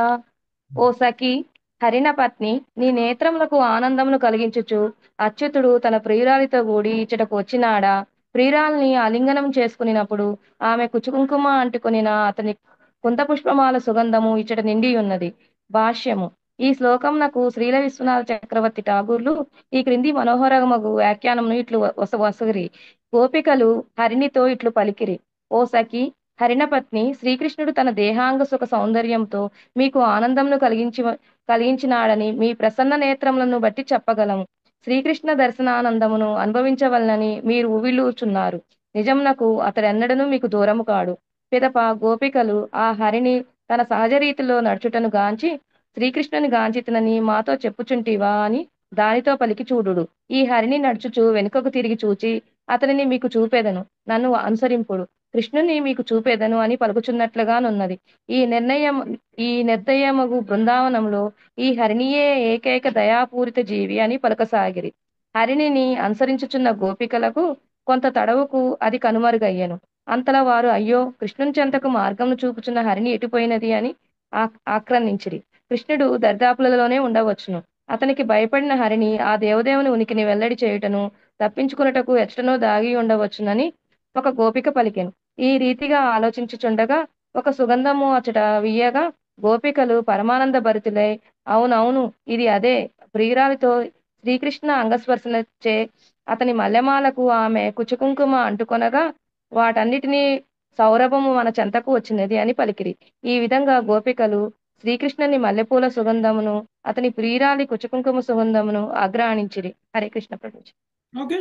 ఓ సఖి హరిణ పత్ని నీ నేత్రములకు ఆనందమును కలిగించుచు అచ్యుతుడు తన ప్రియురాలితో కూడి ఇచ్చటకు వచ్చినాడా ప్రియురాల్ని ఆలింగనం చేసుకునినప్పుడు ఆమె కుచుకుంకుమ అంటుకొనిన అతని కుంతపుష్పమాల సుగంధము ఇచ్చట నిండి ఉన్నది భాష్యము ఈ శ్లోకమునకు శ్రీల విశ్వనాథ చక్రవర్తి ఠాగూర్లు ఈ క్రింది మనోహరమగు వ్యాఖ్యానమును ఇట్లు వస వసగిరి గోపికలు హరిణితో ఇట్లు పలికిరి ఓ సఖి హరిణపత్ని శ్రీకృష్ణుడు తన దేహాంగ సుఖ సౌందర్యంతో మీకు ఆనందంను కలిగించి కలిగించినాడని మీ ప్రసన్న నేత్రములను బట్టి చెప్పగలము శ్రీకృష్ణ దర్శనానందమును అనుభవించవలనని మీరు ఉవిలూచున్నారు నిజమునకు అతడెన్నడను మీకు దూరము కాడు పిదప గోపికలు ఆ హరిని తన సహజ రీతిలో నడుచుటను గాంచి శ్రీకృష్ణుని గాంచితనని మాతో చెప్పుచుంటివా అని దానితో పలికి చూడుడు ఈ హరిని నడుచుచు వెనుకకు తిరిగి చూచి అతనిని మీకు చూపేదను నన్ను అనుసరింపుడు కృష్ణుని మీకు చూపేదను అని పలుకుచున్నట్లుగానున్నది ఈ నిర్ణయం ఈ నిర్దయమగు బృందావనంలో ఈ హరిణియే ఏకైక దయాపూరిత జీవి అని పలకసాగిరి హరిణిని అనుసరించుచున్న గోపికలకు కొంత తడవుకు అది కనుమరుగయ్యను అంతలా వారు అయ్యో కృష్ణుని చెంతకు మార్గమును చూపుచున్న హరిణి ఎటుపోయినది అని ఆ- ఆక్రమించిరి కృష్ణుడు దర్దాపులలోనే ఉండవచ్చును అతనికి భయపడిన హరిణి ఆ దేవదేవుని ఉనికిని వెల్లడి చేయుటను తప్పించుకున్నటకు ఎచ్చటనో దాగి ఉండవచ్చునని ఒక గోపిక పలికెను ఈ రీతిగా ఆలోచించుచుండగా ఒక సుగంధము అచట వియ్యగా గోపికలు పరమానంద భరితులై అవునవును ఇది అదే ప్రియురాలితో శ్రీకృష్ణ అంగస్పర్శన చే అతని మల్లెమాలకు ఆమె కుచుకుంకుమ అంటుకొనగా వాటన్నిటినీ సౌరభము మన చెంతకు వచ్చినది అని పలికిరి ఈ విధంగా గోపికలు శ్రీకృష్ణుని మల్లెపూల సుగంధమును అతని ప్రియురాలి కుచుకుంకుమ సుగంధమును ఆగ్రహించిరి హరే కృష్ణ ప్రభు ఓకే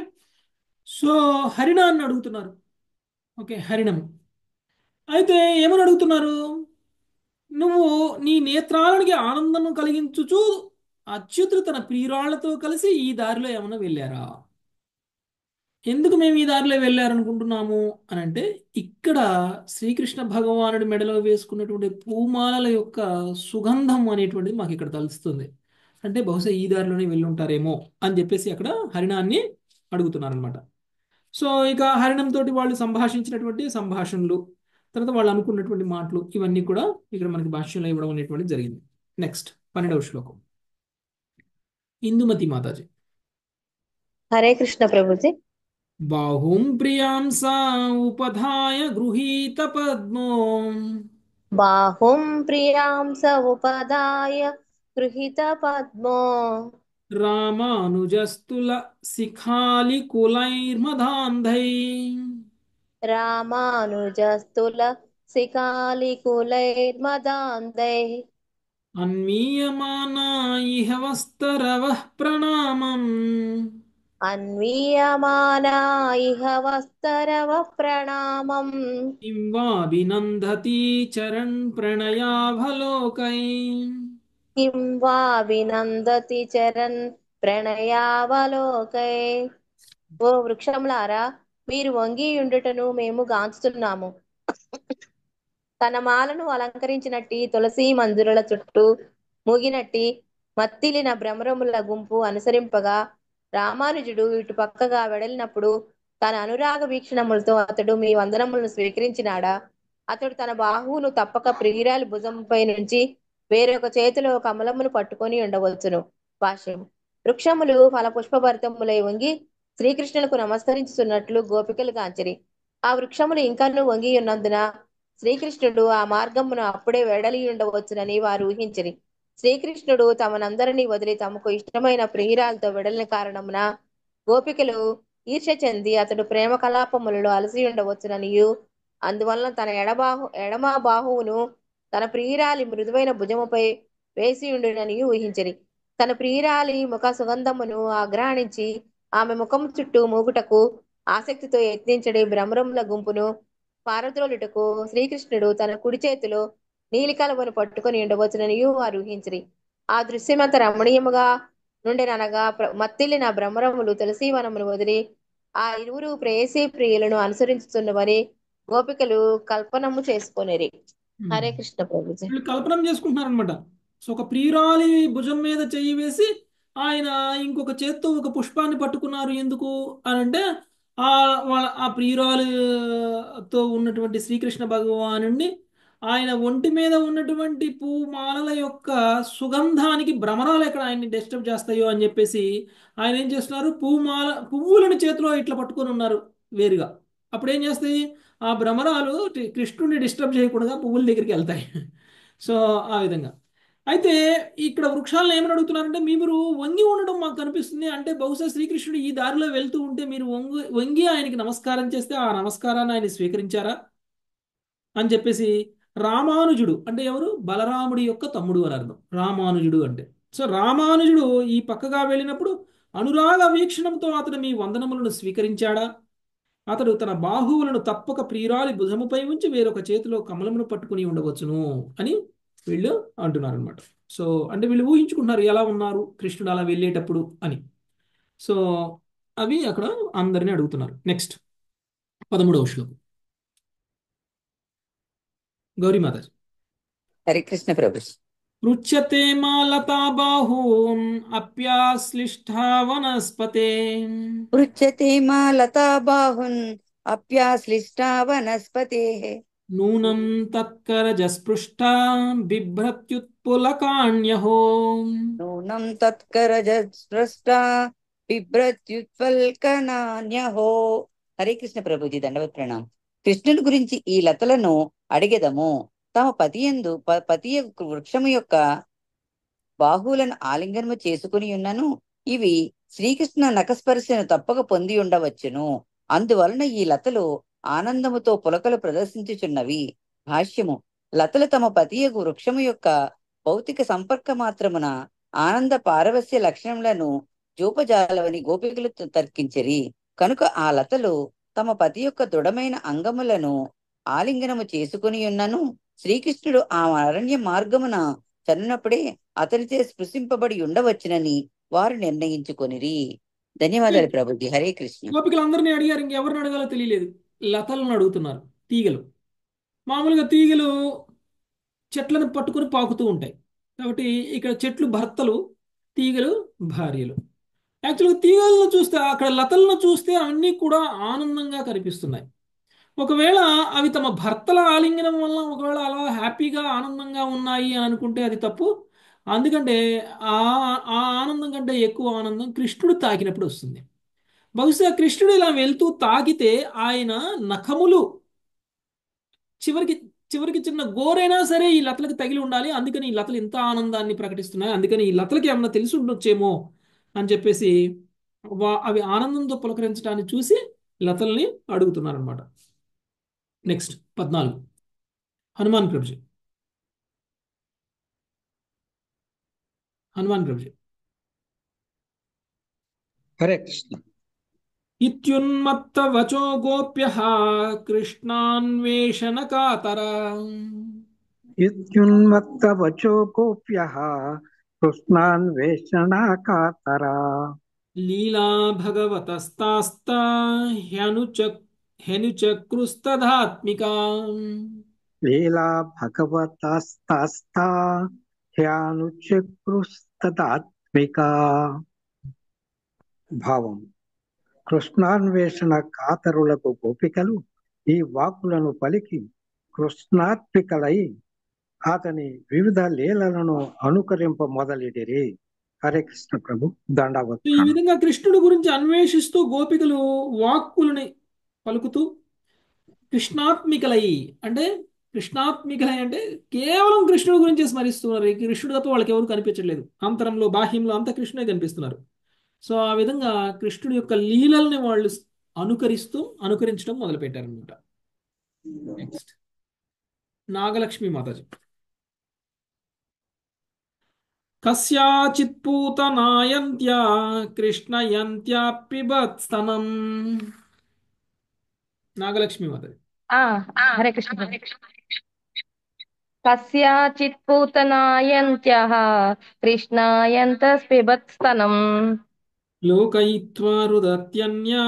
సో హరిణాన్ని అడుగుతున్నారు ఓకే హరిణము అయితే ఏమని అడుగుతున్నారు నువ్వు నీ నేత్రాలనికి ఆనందం కలిగించుచు అచ్యుతుడు తన ప్రియురాళ్లతో కలిసి ఈ దారిలో ఏమన్నా వెళ్ళారా ఎందుకు మేము ఈ దారిలో వెళ్ళారనుకుంటున్నాము అని అంటే ఇక్కడ శ్రీకృష్ణ భగవానుడి మెడలో వేసుకున్నటువంటి పూమాలల యొక్క సుగంధం అనేటువంటిది మాకు ఇక్కడ తలుస్తుంది అంటే బహుశా ఈ దారిలోనే వెళ్ళి ఉంటారేమో అని చెప్పేసి అక్కడ హరిణాన్ని అడుగుతున్నారనమాట సో ఇక హరిణం తోటి వాళ్ళు సంభాషించినటువంటి సంభాషణలు తర్వాత వాళ్ళు అనుకున్నటువంటి మాటలు ఇవన్నీ కూడా ఇక్కడ మనకి భాష్యంలో ఇవ్వడం అనేటువంటి జరిగింది నెక్స్ట్ పన్నెండవ శ్లోకం ఇందుమతి మాతాజీ హరే కృష్ణ ప్రభుజీ బాహుం ప్రియాం సా ఉపధాయ గృహీత పద్మో బాహుం ప్రియాం స ఉపదాయ గృహీత పద్మో రామానుజస్తుల శిఖాలి కులైర్మదాంధై రామానుజస్తుల శిఖాలికులైర్మదాంధై అన్మీయమానా ఇహ వస్తరవః ప్రణామం అన్వీయమానా ఇహ వస్తరవ ప్రణామం किं वा विनन्दति चरन् प्रणयाभलोकै కిం వా వినందతి చరన్ ప్రణయావలోకై ఓ వృక్షములారా మీరు వంగి ఉండుటను మేము గాంచుతున్నాము తన మాలను అలంకరించినట్టి తులసి మంజురుల చుట్టూ మూగినట్టి మత్తిలిన భ్రమరముల గుంపు అనుసరింపగా రామానుజుడు ఇటు పక్కగా వెడలినప్పుడు తన అనురాగ వీక్షణములతో అతడు మీ వందనములను స్వీకరించినాడా అతడు తన బాహువును తప్పక ప్రియురాలి భుజంపై నుంచి వేరొక చేతిలో కమలమును పట్టుకొని ఉండవచ్చును భాష్యం వృక్షములు ఫల పుష్పభరితములై వంగి శ్రీకృష్ణులకు నమస్కరించుతున్నట్లు గోపికలు కాంచిరి ఆ వృక్షములు ఇంకనూ వంగి ఉన్నందున శ్రీకృష్ణుడు ఆ మార్గమును అప్పుడే వెడలి ఉండవచ్చునని వారు ఊహించిరి శ్రీకృష్ణుడు తమనందరినీ వదిలి తమకు ఇష్టమైన ప్రియురాలతో వెడలిన కారణమున గోపికలు ఈర్ష్య చెంది అతడు ప్రేమ కలాపములలో అలసి ఉండవచ్చుననియు అందువలన తన ఎడబాహు ఎడమ బాహువును తన ప్రియురాలి మృదువైన భుజముపై వేసి ఉండునని ఊహించిరి తన ప్రియురాలి ముఖ సుగంధమును ఆగ్రహించి ఆమె ముఖం చుట్టూ మూగుటకు ఆసక్తితో యత్నించడి భ్రమరముల గుంపును పారద్రోలుటకు శ్రీకృష్ణుడు తన కుడి చేతిలో నీలికలమును పట్టుకొని ఉండవచ్చునని వారు ఊహించిరి ఆ దృశ్యమంత రమణీయముగా నుండెననగా ప్ర- మత్తిల్లిన భ్రమరములు తులసీవనమును వదిలి ఆ ఇరువురు ప్రేయసీ ప్రియులను అనుసరించుతున్నవని గోపికలు కల్పనము చేసుకొనిరి హరే కృష్ణ ప్రభుజీ వీళ్ళు కల్పనం చేసుకుంటున్నారనమాట సో ఒక ప్రియురాలి భుజం మీద చెయ్యి వేసి ఆయన ఇంకొక చేత్తో ఒక పుష్పాన్ని పట్టుకున్నారు ఎందుకు అని అంటే ఆ వాళ్ళ ఆ ప్రియురాలుతో ఉన్నటువంటి శ్రీకృష్ణ భగవానుడిని ఆయన ఒంటి మీద ఉన్నటువంటి పూమాలల యొక్క సుగంధానికి భ్రమరాలు ఎక్కడ ఆయన్ని డిస్టర్బ్ చేస్తాయో అని చెప్పేసి ఆయన ఏం చేస్తున్నారు పూమాల పువ్వులను చేతిలో ఇట్లా పట్టుకొని ఉన్నారు వేరుగా అప్పుడు ఏం చేస్తాయి ఆ భ్రమరాలు టి- కృష్ణుడిని డిస్టర్బ్ చేయకుండా పువ్వుల దగ్గరికి వెళ్తాయి సో ఆ విధంగా అయితే ఇక్కడ వృక్షాలను ఏమని అడుగుతున్నారంటే మీరు వంగి ఉండడం మాకు కనిపిస్తుంది అంటే బహుశా శ్రీకృష్ణుడు ఈ దారిలో వెళ్తూ ఉంటే మీరు వంగి వంగి ఆయనకి నమస్కారం చేస్తే ఆ నమస్కారాన్ని ఆయన స్వీకరించారా అని చెప్పేసి రామానుజుడు అంటే ఎవరు బలరాముడి యొక్క తమ్ముడు అని అర్థం రామానుజుడు అంటే సో రామానుజుడు ఈ పక్కగా వెళ్ళినప్పుడు అనురాగ వీక్షణంతో అతడు మీ వందనములను స్వీకరించాడా అతడు తన బాహువులను తప్పక ప్రియురాలి భుజముపై ఉంచి వేరొక చేతిలో కమలమును పట్టుకుని ఉండవచ్చును అని వీళ్ళు అంటున్నారు అనమాట సో అంటే వీళ్ళు ఊహించుకుంటున్నారు ఎలా ఉన్నారు కృష్ణుడు అలా వెళ్ళేటప్పుడు అని సో అవి అక్కడ అందరినీ అడుగుతున్నారు నెక్స్ట్ పదమూడవ శ్లోకం గౌరీమాతాజీ హరే కృష్ణ ప్రభు పృచ్యతే మాలతా బాహూన్ అప్యాశ్లిష్టా వనస్పతే పృచ్చతే మా లతా బాహున్ అప్యాశ్లిష్టా వనస్పతే నూనం తత్కరజస్పృష్టా బిభ్రత్యుత్పులకాణ్యహో నూనం తత్కరజ స్పృష్టా బిభ్రత్యుత్వల్కనాన్యహో హరే కృష్ణ ప్రభుజీ దండవత్ ప్రణాం కృష్ణుని గురించి ఈ లతలను అడిగెదము తమ పతియందు ప- పతి యొక్క వృక్షము యొక్క బాహువులను ఆలింగనము చేసుకుని ఉన్నను ఇవి శ్రీకృష్ణ నఖస్పర్శను తప్పక పొంది ఉండవచ్చును అందువలన ఈ లతలు ఆనందముతో పులకలు ప్రదర్శించుచున్నవి భాష్యము లతలు తమ పతియగు వృక్షము యొక్క భౌతిక సంపర్క మాత్రమున ఆనంద పారవస్య లక్షణములను చూపజాలవని గోపికలు త- తర్కించిరి కనుక ఆ లతలు తమ పతి యొక్క దృఢమైన అంగములను ఆలింగనము చేసుకుని ఉన్నను శ్రీకృష్ణుడు ఆ అరణ్య మార్గమున చనునప్పుడే అతనిచే స్పృశింపబడి ఉండవచ్చునని వారు నిర్ణయించుకొనిరి ధన్యవాదాలు ప్రభుజీ హరే కృష్ణ గోపికలందరినీ అడిగారు ఇంకెవరిని అడగాలో తెలియలేదు లతలను అడుగుతున్నారు తీగలు మామూలుగా తీగలు చెట్లను పట్టుకొని పాకుతూ ఉంటాయి కాబట్టి ఇక్కడ చెట్లు భర్తలు తీగలు భార్యలు యాక్చువల్గా తీగలను చూస్తే అక్కడ లతలను చూస్తే అన్నీ కూడా ఆనందంగా కనిపిస్తున్నాయి ఒకవేళ అవి తమ భర్తల ఆలింగనం వల్ల ఒకవేళ అలా హ్యాపీగా ఆనందంగా ఉన్నాయి అని అనుకుంటే అది తప్పు అందుకంటే ఆ ఆ ఆనందం కంటే ఎక్కువ ఆనందం కృష్ణుడు తాకినప్పుడు వస్తుంది బహుశా కృష్ణుడు ఇలా వెళ్తూ తాకితే ఆయన నఖములు చివరికి చివరికి చిన్న గోరైనా సరే ఈ లతలకు తగిలి ఉండాలి అందుకని ఈ లతలు ఇంత ఆనందాన్ని ప్రకటిస్తున్నాయి అందుకని ఈ లతలకి ఏమన్నా తెలిసి ఉండొచ్చేమో అని చెప్పేసి వా అవి ఆనందంతో పులకరించడాన్ని చూసి లతల్ని అడుగుతున్నారనమాట నెక్స్ట్ పద్నాలుగు హనుమాన్ ప్రభుజీ హనుమాన్ ప్రభుజీ హరే కృష్ణ ఇత్యున్మత్తవచో గోప్యః కృష్ణాన్వేషణకాతర ఇత్యున్మత్తవచో గోప్యः కృష్ణాన్వేషణాకాతరా లీలా భగవతస్తాస్తా హ్యనుచ హ్యనుచక్రుస్తధాత్మికా లీలా భగవతస్తాస్తా హ్యానుచక్రుస్తదాత్మికా భావం కృష్ణాన్వేషణ కాతరులకు గోపికలు ఈ వాక్కులను పలికి కృష్ణాత్మికలై అతని వివిధ లీలలను అనుకరింప మొదలెడిరి హరే కృష్ణ ప్రభు సో ఈ దండవత్ విధంగా కృష్ణుడి గురించి అన్వేషిస్తూ గోపికలు వాక్కులని పలుకుతూ కృష్ణాత్మికలై అంటే కృష్ణాత్మికలై అంటే కేవలం కృష్ణుడి గురించి స్మరిస్తున్నారు ఈ కృష్ణుడు తప్ప వాళ్ళకి ఎవరు కనిపించట్లేదు అంతరంలో బాహ్యంలో అంతా కృష్ణుడే కనిపిస్తున్నారు సో ఆ విధంగా కృష్ణుడి యొక్క లీలల్ని వాళ్ళు అనుకరిస్తూ అనుకరించడం మొదలుపెట్టారనమాట నెక్స్ట్ నాగలక్ష్మి మాతాజీ కస్యాచిత్ పూతనాయంత్యా కృష్ణయంత్యా పిబత్స్తనం నాగలక్ష్మి మాతాజీ ఆ హరే కృష్ణ ప్రభు. కస్యాచిత్ పూతనాయంత్యః కృష్ణాయంత పిబత్స్తనం లోకయిత్వా రుదత్యన్యా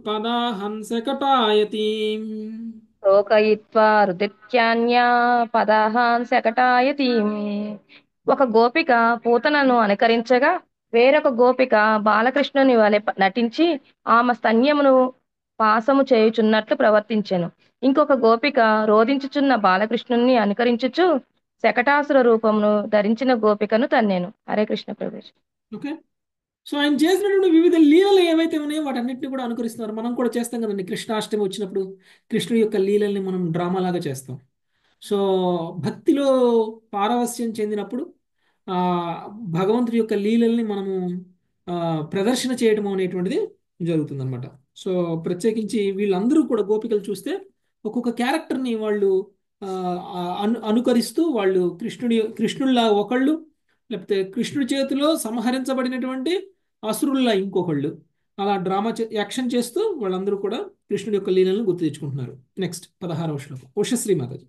పదాహంసకటాయతి లోకయిత్వా రుదిత్యాన్యా పదాహాన్ శకటాయతీం ఒక గోపిక పూతనను అనుకరించగా వేరొక గోపిక బాలకృష్ణుని వలె ప- నటించి ఆమె స్తన్యమును పాసము చేయుచున్నట్లు ప్రవర్తించెను ఇంకొక గోపిక రోధించుచున్న బాలకృష్ణుని అనుకరించుచు శకటాసుర రూపమును ధరించిన గోపికను తన్నేను హరే కృష్ణ ప్రభు ఓకే సో ఆయన చేసినటువంటి వివిధ లీలలు ఏవైతే ఉన్నాయో వాటన్నిటిని కూడా అనుకరిస్తున్నారు మనం కూడా చేస్తాం కదండి కృష్ణాష్టమి వచ్చినప్పుడు కృష్ణుడి యొక్క లీలల్ని మనం డ్రామా లాగా చేస్తాం సో భక్తిలో పారవస్యం చెందినప్పుడు ఆ భగవంతుడి యొక్క లీలల్ని మనము ఆ, ప్రదర్శన చేయడం అనేటువంటిది జరుగుతుందన్నమాట సో ప్రత్యేకించి వీళ్ళందరూ కూడా గోపికలు చూస్తే ఒక్కొక్క క్యారెక్టర్ని వాళ్ళు ఆ, ఆ, అను అనుకరిస్తూ వాళ్ళు కృష్ణుడి కృష్ణుల్లా ఒకళ్ళు లేకపోతే కృష్ణుడి చేతిలో సంహరించబడినటువంటి అసురుల్లా ఇంకొకళ్ళు అలా డ్రామా చే- యాక్షన్ చేస్తూ వాళ్ళందరూ కూడా కృష్ణుడి యొక్క లీలలను గుర్తు తెచ్చుకుంటున్నారు నెక్స్ట్ పదహారవ శ్లోకం ఉషశ్రీ మాతాజీ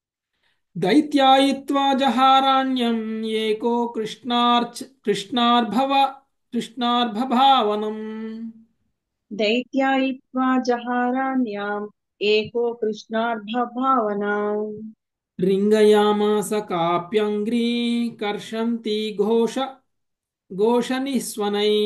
దైత్యాయిత్వా జహారాణ్యం ఏకో కృష్ణార్చ కృష్ణార్భవ కృష్ణార్భభావనం दैत्यायित्वा जहाराण्याम् एको कृष्णार्धभावनाम् రింగయామాస కాప్యంగ్రీ కర్షంతి ఘోష ఘోషనిస్వనై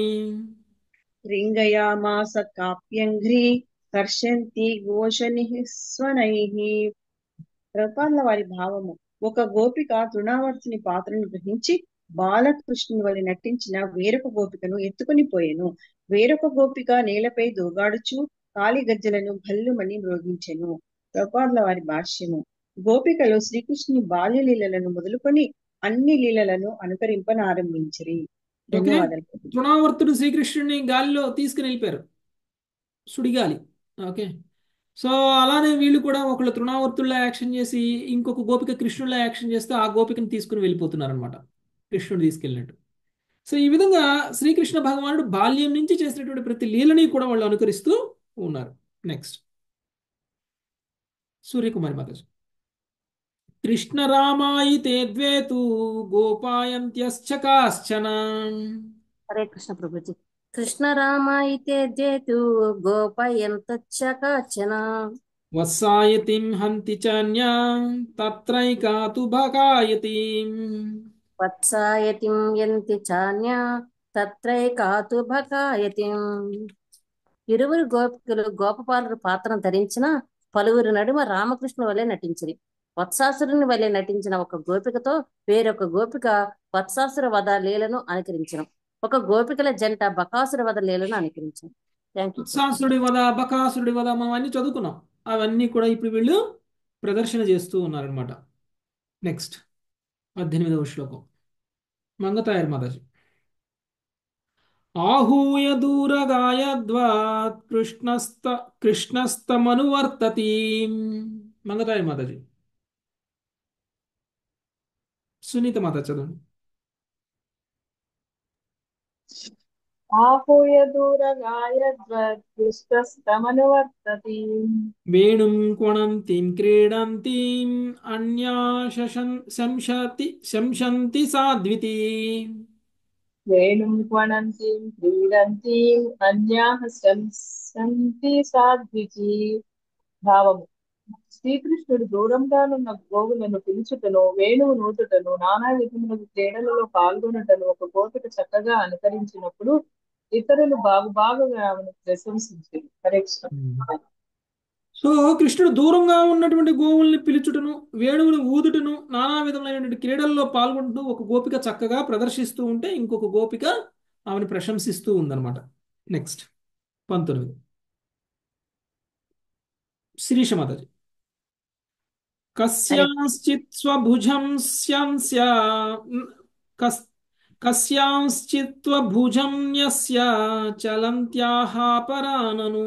రింగయామాస కాప్యంఘ్రీ కర్షంతి ఘోషనిః స్వనైః రూపాల వారి భావము ఒక గోపిక తృణావర్తిని పాత్రను గ్రహించి బాలకృష్ణుని వలె నటించిన వేరొక గోపికను ఎత్తుకొని పోయెను వేరొక గోపిక నేలపై దూగాడుచు కాలి గజ్జలను భల్లుమని మ్రోగించెను రూపాల వారి భాష్యము గోపికలు శ్రీకృష్ణుని బాల్య లీలలను మొదలుకొని అన్ని లీలలను అనుకరింపనారంభించిరి ఓకే ధన్యవాదాలు తృణావర్తుడు శ్రీకృష్ణుడిని గాలిలో తీసుకుని వెళ్ళిపోయారు సుడిగాలి ఓకే సో అలానే వీళ్ళు కూడా ఒకళ్ళు తృణావర్తుల్లా యాక్షన్ చేసి ఇంకొక గోపిక కృష్ణుల్లా యాక్షన్ చేస్తే ఆ గోపికని తీసుకుని వెళ్ళిపోతున్నారు అనమాట కృష్ణుడు తీసుకెళ్ళినట్టు సో ఈ విధంగా శ్రీకృష్ణ భగవానుడు బాల్యం నుంచి చేసినటువంటి ప్రతి లీలని కూడా వాళ్ళు అనుకరిస్తూ ఉన్నారు నెక్స్ట్ సూర్యకుమారి మాతాజీ కృష్ణ రామాయితే ద్వే తు గోపాయంత్యశ్చ కాశ్చన హరే కృష్ణ ప్రభుజీ కృష్ణ రామాయితే జేతు గోపయంతచ్చ కాచన వత్సాయతిం హంతి చాన్యా తత్రైకాతు భకాయతిం వత్సాయతిం యంతి చాన్య తత్రైకాతు భకాయతిం ఇరువురు గోపికలు గోపపాలుడు పాత్రను ధరించిన పలువురు నడుమ రామకృష్ణ వలె నటించిరి వత్సాసురుని వలె నటించిన ఒక గోపికతో వేరొక గోపిక వత్సాసుర వధ లీలను అనుకరించడం ఒక గోపికల జంట బకాసుర వధ లీలను అనుకరించారు థ్యాంక్ యూ ఉత్సాసుడి వద బకాసురుడి వద మనం అన్ని చదువుకున్నాం అవన్నీ కూడా ఇప్పుడు వీళ్ళు ప్రదర్శన చేస్తూ ఉన్నారనమాట నెక్స్ట్ పద్దెనిమిదవ శ్లోకం మంగతాయర్ మాతాజీ आहूय दूरगायद्वात् कृष्णस्त कृष्णस्तमनुवर्ततीम् మంగతాయర్ మాతాజీ సునీత మాత చదవండి आहूय दूरगायद्वद्विष्टस्तमनुवर्तति వేణుం క్వణంతిం క్రీడంతిం అన్యా శశన్ శంశతి శంశంతి సాద్వితి वेणुं क्वणन्तीं क्रीडन्तीम् अन्याः శంసంతి సాధ్వికి భావము శ్రీకృష్ణుడు దూరంగానున్న గోవులను పిలుచుటను వేణువు నూతుటను నానా విధముల క్రీడలలో పాల్గొనుటను ఒక గోపిక చక్కగా అనుకరించినప్పుడు ఇతరులు బాగు బాగుగా ఆమెను ప్రశంసించారు హరే కృష్ణ సో కృష్ణుడు దూరంగా ఉన్నటువంటి గోవుల్ని పిలుచుటను వేణువుని ఊదుటను నానా విధములైనటువంటి క్రీడల్లో పాల్గొంటూ ఒక గోపిక చక్కగా ప్రదర్శిస్తూ ఉంటే ఇంకొక గోపిక ఆమెను ప్రశంసిస్తూ ఉందన్నమాట నెక్స్ట్ పంతొమ్మిది శిరీష మాతాజీ కస్యాంశ్చిత్ స్వభుజం స్యాంస్య కస్ కస్యాంశ్చిత్ స్వభుజం న్యస్య చలంత్యాహ పరానను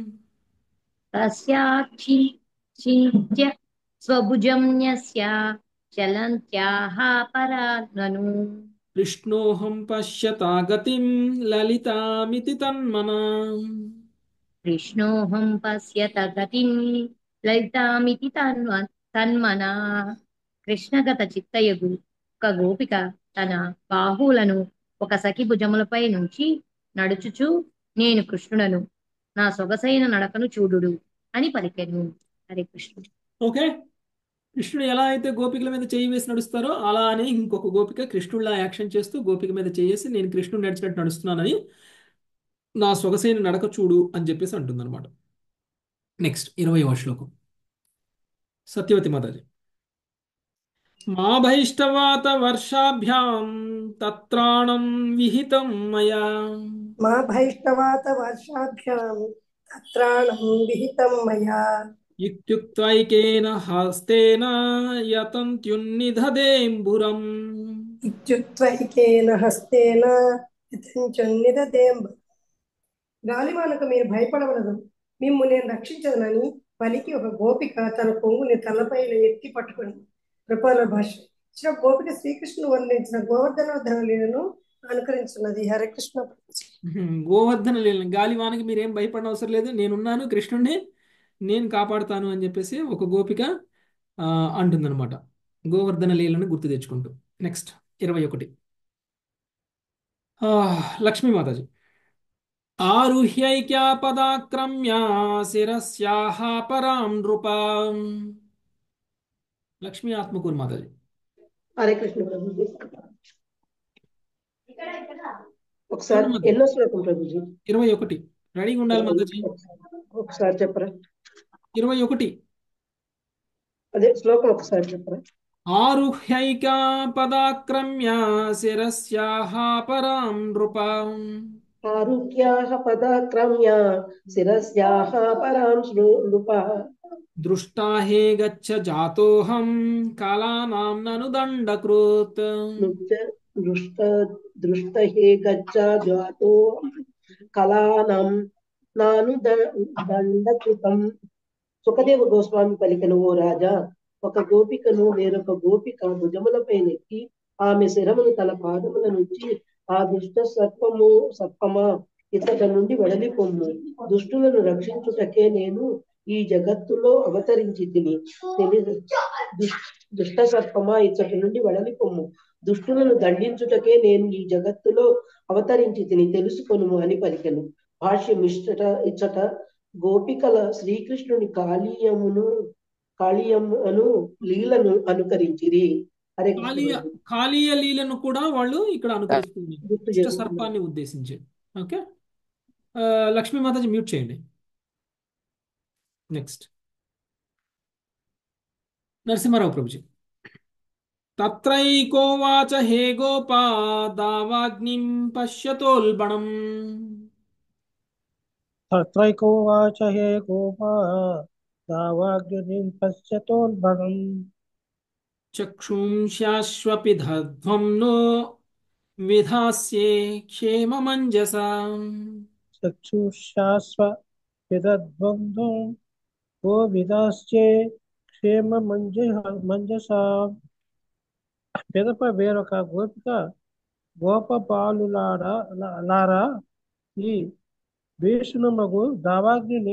తస్యాక్షింత్య స్వభుజం న్యస్య చలంత్యాః పరానను కృష్ణోహం పశ్యతా గతిం లలితామితి తన్మనా కృష్ణోహం పశ్యత గతిం లలితామితి తన్వ తన్మనా కృష్ణగత చిత్తయగు ఒక గోపిక తన బాహువులను ఒక సఖి భుజములపై నుంచి నడుచుచు నేను కృష్ణుడను నా సొగసైన నడకను చూడుడు అని పలికెను హరే కృష్ణ ఓకే కృష్ణుడు ఎలా అయితే గోపికల మీద చేయి వేసి నడుస్తారో అలానే ఇంకొక గోపిక కృష్ణుడిలా యాక్షన్ చేస్తూ గోపిక మీద చేయేసి నేను కృష్ణుడు నడిచినట్టు నడుస్తున్నానని నా సొగసైన నడక చూడు అని చెప్పేసి అంటుందన్నమాట నెక్స్ట్ ఇరవయవ శ్లోకం సత్యవతి మాతాజీ మా భైష్టవాత వర్షాభ్యాం తత్రాణం విహితం మయా మా భైష్ణవాత వర్షాభ్యాం తత్రాణం విహితం మయా ఇత్యుక్త్వైకేన హస్తేన యతంత్యున్నిధదేంబురం ఇత్యుక్త్వైకేన హస్తేన యథంచొన్నిదదేంబ గాలివానకు మీరు భయపడవలదు మిమ్ము నేను రక్షించదనని పలికి ఒక గోపిక తన కొంగుని తలపైన ఎత్తి పట్టుకుని కృపాల భాష శ్రీ గోపిక శ్రీకృష్ణుడు వర్ణించిన గోవర్ధనోద్ధరణ లీలను అనుకరించున్నది హరికృష్ణ గోవర్ధన లీల గాలివానకి మీరేం భయపడిన అవసరం లేదు నేనున్నాను కృష్ణుడిని నేను కాపాడుతాను అని చెప్పేసి ఒక గోపిక ఆ, అంటుందన్నమాట గోవర్ధన లీలను గుర్తు తెచ్చుకుంటూ నెక్స్ట్ ఇరవై ఒకటి ఆ, లక్ష్మీ మాతాజీ ఆరుహ్యైక్యా పదాక్రమ్య శిరస్యాహ పరాం నృపాం లక్ష్మీ ఆత్మకూరు మాతాజీ హరే కృష్ణ ప్రభుజీ ఒకసారి ఎన్నో శ్లోకం ప్రభుజీ ఇరవై ఒకటి రెడీగా ఉండాలి మాతాజీ ఒకసారి చెప్పరా ఇరవై ఒకటి అదే శ్లోకం ఒకసారి చెప్పరా ఆరుహ్యైకా పదాక్రమ్య శిరస్యాహ పరాం నృపాం ఆరుహ్యాః పదాక్రమ్య శిరస్యాః పరాం శృ- నృప దృష్టా హే గచ్చ జాతోహం కాలానాం నను దండకృత్ నృత్య దృష్ట దృష్ట హే గచ్చ జాతో కళానం నాను ద- దండకృతం సుఖదేవ గోస్వామి పలికను ఓ రాజా ఒక గోపికను వేరొక గోపిక భుజములపై నెక్కి ఆమె శిరమును తన పాదముల నుంచి ఆ దుష్ట సర్పము సర్పమా ఇతట నుండి వెడలి పొమ్ము దుష్టులను రక్షించుటకే నేను ఈ జగత్తులో అవతరించి తిని తెలి దుష్- దుష్ట సర్పమా ఇతటి నుండి వెడలి పొమ్ము దుష్టులను దండించుటకే నేను ఈ జగత్తులో అవతరించి తిని తెలుసుకొనుము అని పలికెను భాష్యం ఇచ్చట ఇచ్చట గోపికల శ్రీకృష్ణుని కాళీయమును కాళీయమును లీలను అనుకరించిరి హరే కృష్ణ కాళీయ ప్రభు. కాళీయ లీలను కూడా వాళ్ళు ఇక్కడ అనుకరిస్తుంది గుర్తు దుష్ట చేస్తున్నారు. సర్పాన్ని ఉద్దేశించి ఓకే ఆ, లక్ష్మీ మాతాజీ మ్యూట్ చేయండి నెక్స్ట్ నరసింహారావు ప్రభుజీ తత్రైకోవాచ హే గోపా దావాగ్నిం పశ్యతోల్బణం తత్రైకోవాచ హే గోపా దావాగ్నిం పశ్యతోల్బణం చక్షుంశాశ్వపి దధ్వం నో విధాస్యే క్షేమమంజసా చక్షుశాశ్వ విదద్వంద్వం ఓ విదాశ్చే క్షేమ మంజ మంజసా పిదప వేరొక గోపిక గోపబాలులారా లారా ఈ భీషణమగు దావాగ్నిని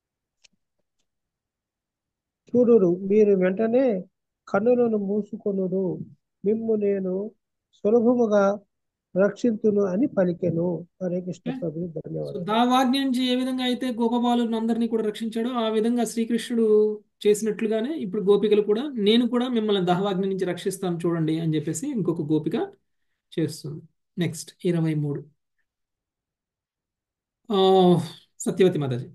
చూడురు మీరు వెంటనే కన్నులను మూసుకొనురు మిమ్ము నేను సులభముగా రక్షింతును అని పలికెను హరే కృష్ణ ప్రభు సో ధన్యవాదాలు దావాగ్ని నుంచి ఏ విధంగా అయితే గోపబాలుని అందరినీ కూడా రక్షించాడో ఆ విధంగా శ్రీకృష్ణుడు చేసినట్లుగానే ఇప్పుడు గోపికలు కూడా నేను కూడా మిమ్మల్ని దావాగ్ని నుంచి రక్షిస్తాను చూడండి అని చెప్పేసి ఇంకొక గోపిక చేస్తుంది నెక్స్ట్ ఇరవై మూడు సత్యవతి మాతాజీ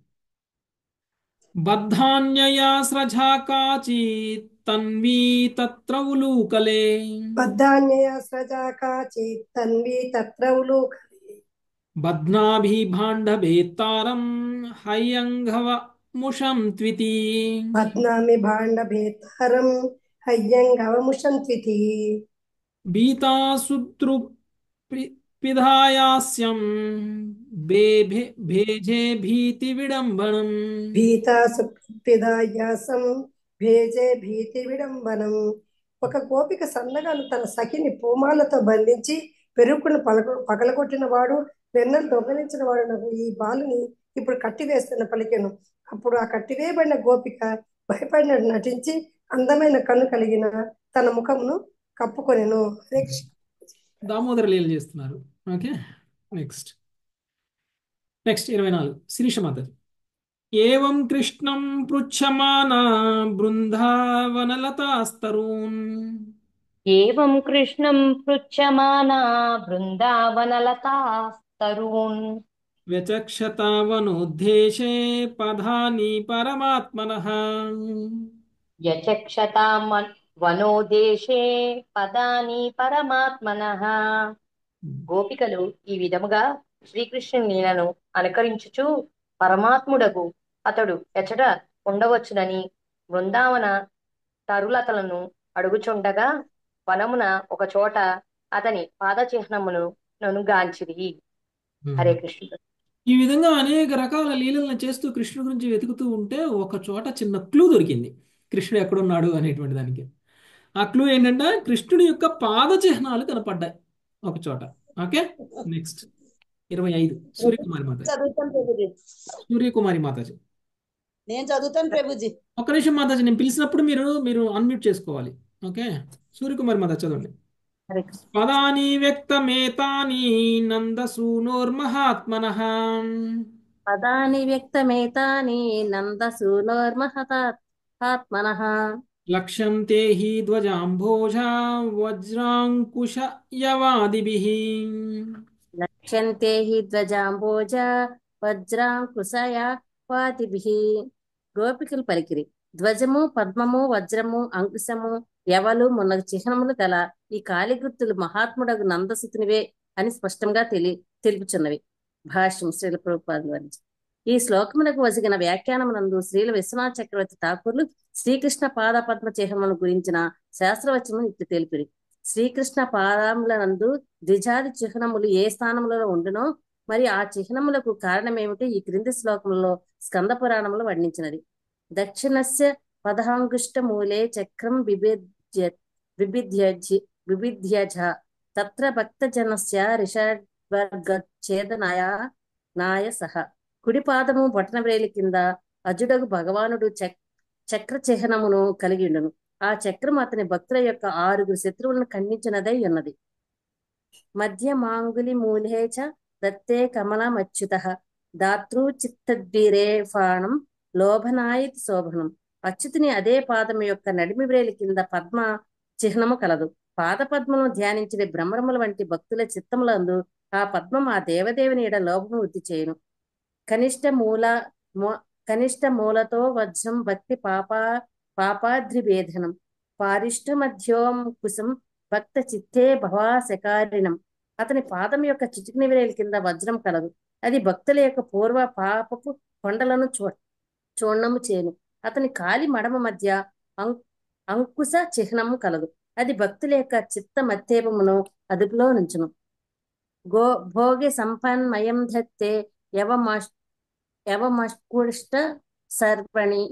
బద్ధాన్యయా స్రజా కాచిత్ తన్వీ తత్ర ఉలూకలే బద్ధాన్యయ స్రజా కాచి తన్వి తత్ర ఉలూకలే బధ్నాభి భాండభేత్తారం హయంఘవ ముషం త్వితి బద్నామి భాండ భేతారం హయ్యంగవముషంత్వితి భీతాసుద్రు పిధాయాస్యం బేభే భేజే భీతి విడంబనం భీతాసుపిదాయాసం భేజే భీతి విడంబనం ఒక గోపిక సన్నగాను తన సఖిని పూమాలతో బంధించి పెరుగుకును పలక పగలగొట్టిన వాడు వెన్నను దొంగలించిన వాడు నాకు ఈ బాలుని ఇప్పుడు కట్టివేస్తున్న పలికెను అప్పుడు ఆ కట్టివేయబడిన గోపిక భయపడినట్టు నటించి అందమైన కన్ను కలిగిన తన ముఖమును కప్పుకొనెను హరే కృష్ణ. దామోదర లీల చేస్తున్నారు ఓకే నెక్స్ట్ నెక్స్ట్ ఇరవై నాలుగు శిరీష మాతాజీ ఏవం కృష్ణం పృచ్ఛమానా బృందావనలతాస్తరూన్ ఏవం కృష్ణం పృచ్ఛమానా బృందావనలతాస్తరూన్ వ్యచక్షతావనుద్దేశే పదాని పరమాత్మనః యచక్షతామన్ వనోదేశే పదాని పరమాత్మనః గోపికలు ఈ విధముగా శ్రీకృష్ణుని లీలను అనుకరించుచు పరమాత్ముడగు అతడు ఎచట ఉండవచ్చునని బృందావన తరులతలను అడుగుచుండగా వనమున ఒక చోట అతని పాదచిహ్నమును ననుగాంచిరి హరే కృష్ణ ఈ విధంగా అనేక రకాల లీలలను చేస్తూ కృష్ణుడి గురించి వెతుకుతూ ఉంటే ఒక చోట చిన్న క్లూ దొరికింది కృష్ణుడు ఎక్కడున్నాడు అనేటువంటి దానికి ఆ క్లూ ఏంటంటే కృష్ణుడి యొక్క పాద చిహ్నాలు కనపడ్డాయి ఒక చోట ఓకే నెక్స్ట్ ఇరవై ఐదు సూర్యకుమారి మాతాజీ చదువుతాను ప్రభుజీ సూర్యకుమారి మాతాజీ నేను చదువుతాను ప్రభుజీ ఒక్క నిమిషం మాతాజీ నేను పిలిచినప్పుడు మీరు మీరు అన్మ్యూట్ చేసుకోవాలి ఓకే సూర్యకుమారి మాతాజీ చదవండి హరే కృష్ణ పదాని వ్యక్తమేతాని నందసూనోర్మహాత్మనః పదాని వ్యక్తమేతాని నందసూనోర్మహతాత్మనః లక్ష్యం తే హి ధ్వజాంభోజా వజ్రాంకుశ యవాదిభిః లక్ష్యంతే హి ధ్వజాంబోజ వజ్రాంకుశయ వాతిభిః గోపికలు పలికిరి ధ్వజము పద్మము వజ్రము అంకుశము యవలు మున్న చిహ్నములు గల ఈ కాలి గుర్తులు మహాత్ముడగు నందసుతునివే అని స్పష్టంగా తెలి తెలుపుచున్నవి భాష్యం శ్రీల ప్రభుపాదుల వారి ఈ శ్లోకమునకు వసిగిన వ్యాఖ్యానమునందు శ్రీల విశ్వనాథ చక్రవర్తి ఠాకూర్లు శ్రీకృష్ణ పాద పద్మ చిహ్నములను గురించిన శాస్త్రవచనం ఇట్లు తెలిపిరి శ్రీకృష్ణ పాదముల నందు ద్విజాది చిహ్నములు ఏ స్థానములలో ఉండునో మరి ఆ చిహ్నములకు కారణమేమిటి ఈ క్రింది శ్లోకములలో స్కంద పురాణములు వర్ణించినది దక్షిణస్య పదాంగుష్ట మూలే చక్రం బిభిద్య బిభిద్యజి బిభిద్యజ తత్ర భక్తజనస్య రిషడ్వర్గఛేదనాయ నాయ సహ కుడి పాదము బొటనవేలి కింద అజుడగు భగవానుడు చక్ చక్ర చిహ్నమును కలిగి ఉండును ఆ చక్రం అతని భక్తుల యొక్క ఆరుగురు శత్రువులను ఖండించినదై ఉన్నది మధ్య మాంగులి మూలే చ దత్తే కమలమచ్యుత దాతృ చిత్తద్వీరే ఫాణం లోభనాయితి శోభనం అచ్యుతుని అదే పాదం యొక్క నడిమి వ్రేలి కింద పద్మ చిహ్నము కలదు పాద పద్మను ధ్యానించిన భ్రమరముల వంటి భక్తుల చిత్తములందు ఆ పద్మం ఆ దేవదేవుని ఎడ లోభము వృద్ధి చేయును కనిష్ట మూల మూ- కనిష్ట మూలతో వజ్రం భక్తి పాపా పాపాద్రిభేదనం పారిష్ట మధ్యోం కుశం భక్త చిత్తే భవాశకారిణం అతని పాదం యొక్క చిటికిన వేలి కింద వజ్రం కలదు అది భక్తుల యొక్క పూర్వ పాపపు కొండలను చూ చూర్ణము చేను అతని కాలి మడమ మధ్య అం- అంకుశ చిహ్నము కలదు అది భక్తుల యొక్క చిత్త మత్తేపమును అదుపులో నుంచును గో భోగి సంపన్మయం ధత్తే యవమష్ యవమష్కుష్ట సర్పణి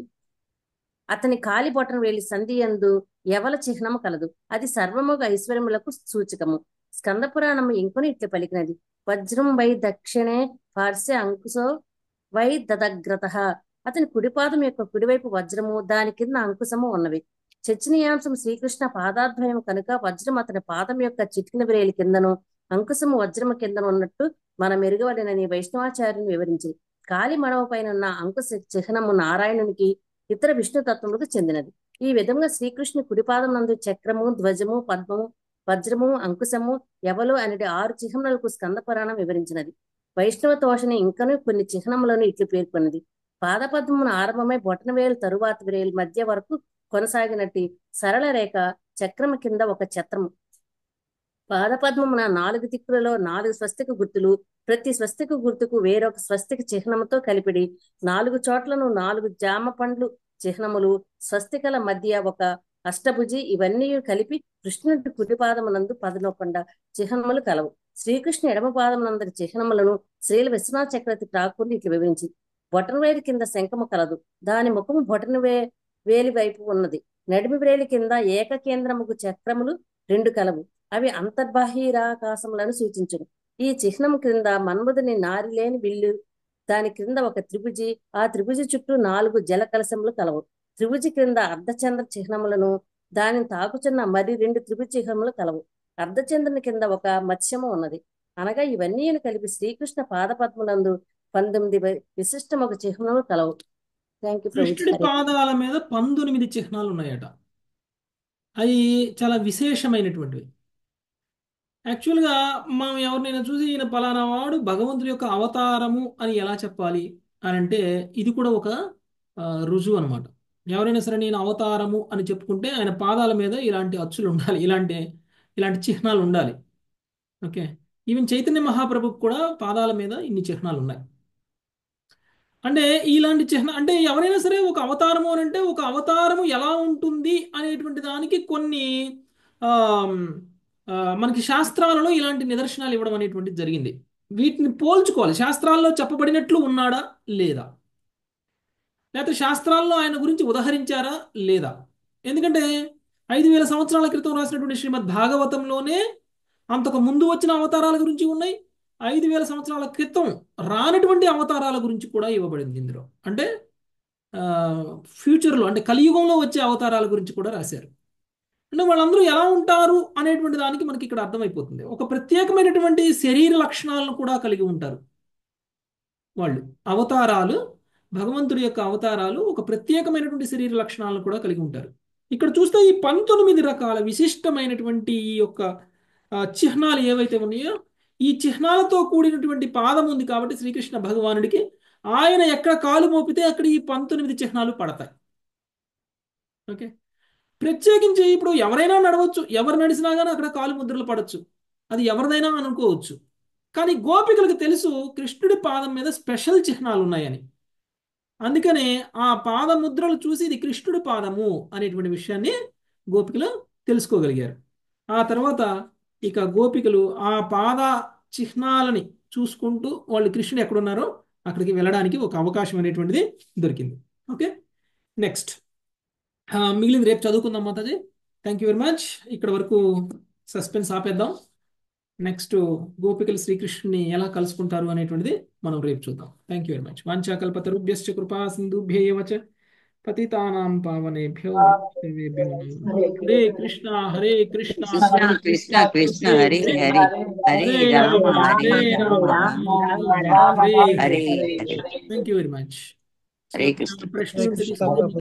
అతని కాలి బొటన వేలి సంధి యందు యవల చిహ్నము కలదు అది సర్వముగ ఐశ్వర్యములకు సూచకము స్కంద పురాణము ఇంకొని ఇట్లు పలికినది వజ్రం వై దక్షిణే పార్శ్వ అంకుశో వై దదగ్రత అతని కుడిపాదం యొక్క కుడివైపు వజ్రము దాని కింద అంకుశము ఉన్నవి చర్చనీయాంశం శ్రీకృష్ణ పాదాద్వయం కనుక వజ్రం అతని పాదం యొక్క చిటికిన విరేలి కిందను అంకుశము వజ్రము కిందను ఉన్నట్టు మనం ఎరుగవలెనని వైష్ణవాచార్యుని వివరించి కాలి మడవ పైన ఉన్న అంకుశ చిహ్నము నారాయణునికి ఇతర విష్ణు తత్వములకు చెందినది ఈ విధంగా శ్రీకృష్ణు కుడిపాదం నందు చక్రము ధ్వజము పద్మము వజ్రము అంకుశము ఎవలు అనేది ఆరు చిహ్నములకు స్కంద పురాణం వివరించినది వైష్ణవ తోషని ఇంకనూ కొన్ని చిహ్నములను ఇట్లు పేర్కొన్నది పాదపద్మమున ఆరంభమై బొటనవేలు తరువాత వేలు మధ్య వరకు కొనసాగినట్టి సరళ రేఖ చక్రము కింద ఒక ఛత్రము పాదపద్మమున నాలుగు దిక్కులలో నాలుగు స్వస్తిక గుర్తులు ప్రతి స్వస్తిక గుర్తుకు వేరొక స్వస్తిక చిహ్నముతో కలిపిడి నాలుగు చోట్లను నాలుగు జామ పండ్లు చిహ్నములు స్వస్తికల మధ్య ఒక అష్టభుజి ఇవన్నీ కలిపి కృష్ణుడి కుడి పాదమునందు పదనొకండ చిహ్నములు కలవు శ్రీకృష్ణ ఎడమ పాదమునందరి చిహ్నములను శ్రీల విశ్వనాథ చక్రవర్తి ఠాకూర్ని ఇట్లు వివరించి బొటనవేలి కింద శంఖము కలదు దాని ముఖము బొటన వే వేలి వైపు ఉన్నది నడిమి వ్రేలి కింద ఏకకేంద్రముకు చక్రములు రెండు కలవు అవి అంతర్బాహ్యరాకాశములను సూచించును ఈ చిహ్నము క్రింద మన్మధుని నారిలేని విల్లు దాని క్రింద ఒక త్రిభుజి ఆ త్రిభుజి చుట్టూ నాలుగు జల కలశములు కలవు త్రిభుజి క్రింద అర్ధచంద్ర చిహ్నములను దానిని తాకుచున్న మరి రెండు త్రిభుజ చిహ్నములు కలవు అర్ధచంద్రుని కింద ఒక మత్స్యము ఉన్నది అనగా ఇవన్నీ కలిపి శ్రీకృష్ణ పాదపద్ములందు పంతొమ్మిది విశిష్టమొక చిహ్నములు కలవు థ్యాంక్ యూ కృష్ణుడి పాదాల మీద పంతొమ్మిది చిహ్నాలు ఉన్నాయట అవి చాలా విశేషమైనటువంటివి యాక్చువల్గా మనం ఎవరినైనా చూసి ఈయన పలానా వాడు భగవంతుడి యొక్క అవతారము అని ఎలా చెప్పాలి అని అంటే ఇది కూడా ఒక ఆ, రుజువు అనమాట ఎవరైనా సరే నేను అవతారము అని చెప్పుకుంటే ఆయన పాదాల మీద ఇలాంటి అచ్చులు ఉండాలి ఇలాంటి ఇలాంటి చిహ్నాలు ఉండాలి ఓకే ఈవెన్ చైతన్య మహాప్రభుకు కూడా పాదాల మీద ఇన్ని చిహ్నాలు ఉన్నాయి అంటే ఇలాంటి చిహ్న అంటే ఎవరైనా సరే ఒక అవతారము అని అంటే ఒక అవతారము ఎలా ఉంటుంది అనేటువంటి దానికి కొన్ని ఆమ్, ఆ, మనకి శాస్త్రాలలో ఇలాంటి నిదర్శనాలు ఇవ్వడం అనేటువంటిది జరిగింది వీటిని పోల్చుకోవాలి శాస్త్రాల్లో చెప్పబడినట్లు ఉన్నాడా లేదా లేకపోతే శాస్త్రాల్లో ఆయన గురించి ఉదహరించారా లేదా ఎందుకంటే ఐదు వేల సంవత్సరాల క్రితం రాసినటువంటి శ్రీమద్ భాగవతంలోనే అంతకు ముందు వచ్చిన అవతారాల గురించి ఉన్నాయి ఐదు వేల సంవత్సరాల క్రితం రానటువంటి అవతారాల గురించి కూడా ఇవ్వబడింది ఇందులో అంటే ఆ, ఫ్యూచర్లో అంటే కలియుగంలో వచ్చే అవతారాల గురించి కూడా రాశారు అంటే వాళ్ళందరూ ఎలా ఉంటారు అనేటువంటి దానికి మనకి ఇక్కడ అర్థమైపోతుంది ఒక ప్రత్యేకమైనటువంటి శరీర లక్షణాలను కూడా కలిగి ఉంటారు వాళ్ళు అవతారాలు భగవంతుడి యొక్క అవతారాలు ఒక ప్రత్యేకమైనటువంటి శరీర లక్షణాలను కూడా కలిగి ఉంటారు ఇక్కడ చూస్తే ఈ పంతొమ్మిది రకాల విశిష్టమైనటువంటి ఈ యొక్క ఆ, చిహ్నాలు ఏవైతే ఉన్నాయో ఈ చిహ్నాలతో కూడినటువంటి పాదం ఉంది కాబట్టి శ్రీకృష్ణ భగవానుడికి ఆయన ఎక్కడ కాలు మోపితే అక్కడ ఈ పంతొమ్మిది చిహ్నాలు పడతాయి ఓకే ప్రత్యేకించి ఇప్పుడు ఎవరైనా నడవచ్చు ఎవరు నడిచినా కానీ అక్కడ కాలు ముద్రలు పడవచ్చు అది ఎవరిదైనా అనుకోవచ్చు కానీ గోపికలకు తెలుసు కృష్ణుడి పాదం మీద స్పెషల్ చిహ్నాలు ఉన్నాయని అందుకనే ఆ పాద ముద్రలు చూసి ఇది కృష్ణుడి పాదము అనేటువంటి విషయాన్ని గోపికలు తెలుసుకోగలిగారు ఆ తర్వాత ఇక గోపికలు ఆ పాద చిహ్నాలని చూసుకుంటూ వాళ్ళు కృష్ణుడు ఎక్కడున్నారో అక్కడికి వెళ్ళడానికి ఒక అవకాశం అనేటువంటిది దొరికింది ఓకే నెక్స్ట్ మిగిలింది రేపు చదువుకుందాం Mataji thank you very much ఇక్కడ వరకు సస్పెన్స్ ఆపేద్దాం నెక్స్ట్ గోపికలు శ్రీకృష్ణుని ఎలా కలుసుకుంటారు అనేటువంటిది మనం రేపు చూద్దాం థ్యాంక్ యూ వెరీ మచ్ వాంఛాకల్పతరుభ్యశ్చ కృపా సింధుభ్యేవ చ పతితానాం పావనేభ్యో వైష్ణవేభ్యో నమః. Hare Krishna Hare Krishna Krishna Krishna Krishna Hari Hari Hare Rama Hare Rama Hare Hare thank you very much Hare Krishna ప్రశ్నలు కృష్ణ తీసుకుందాం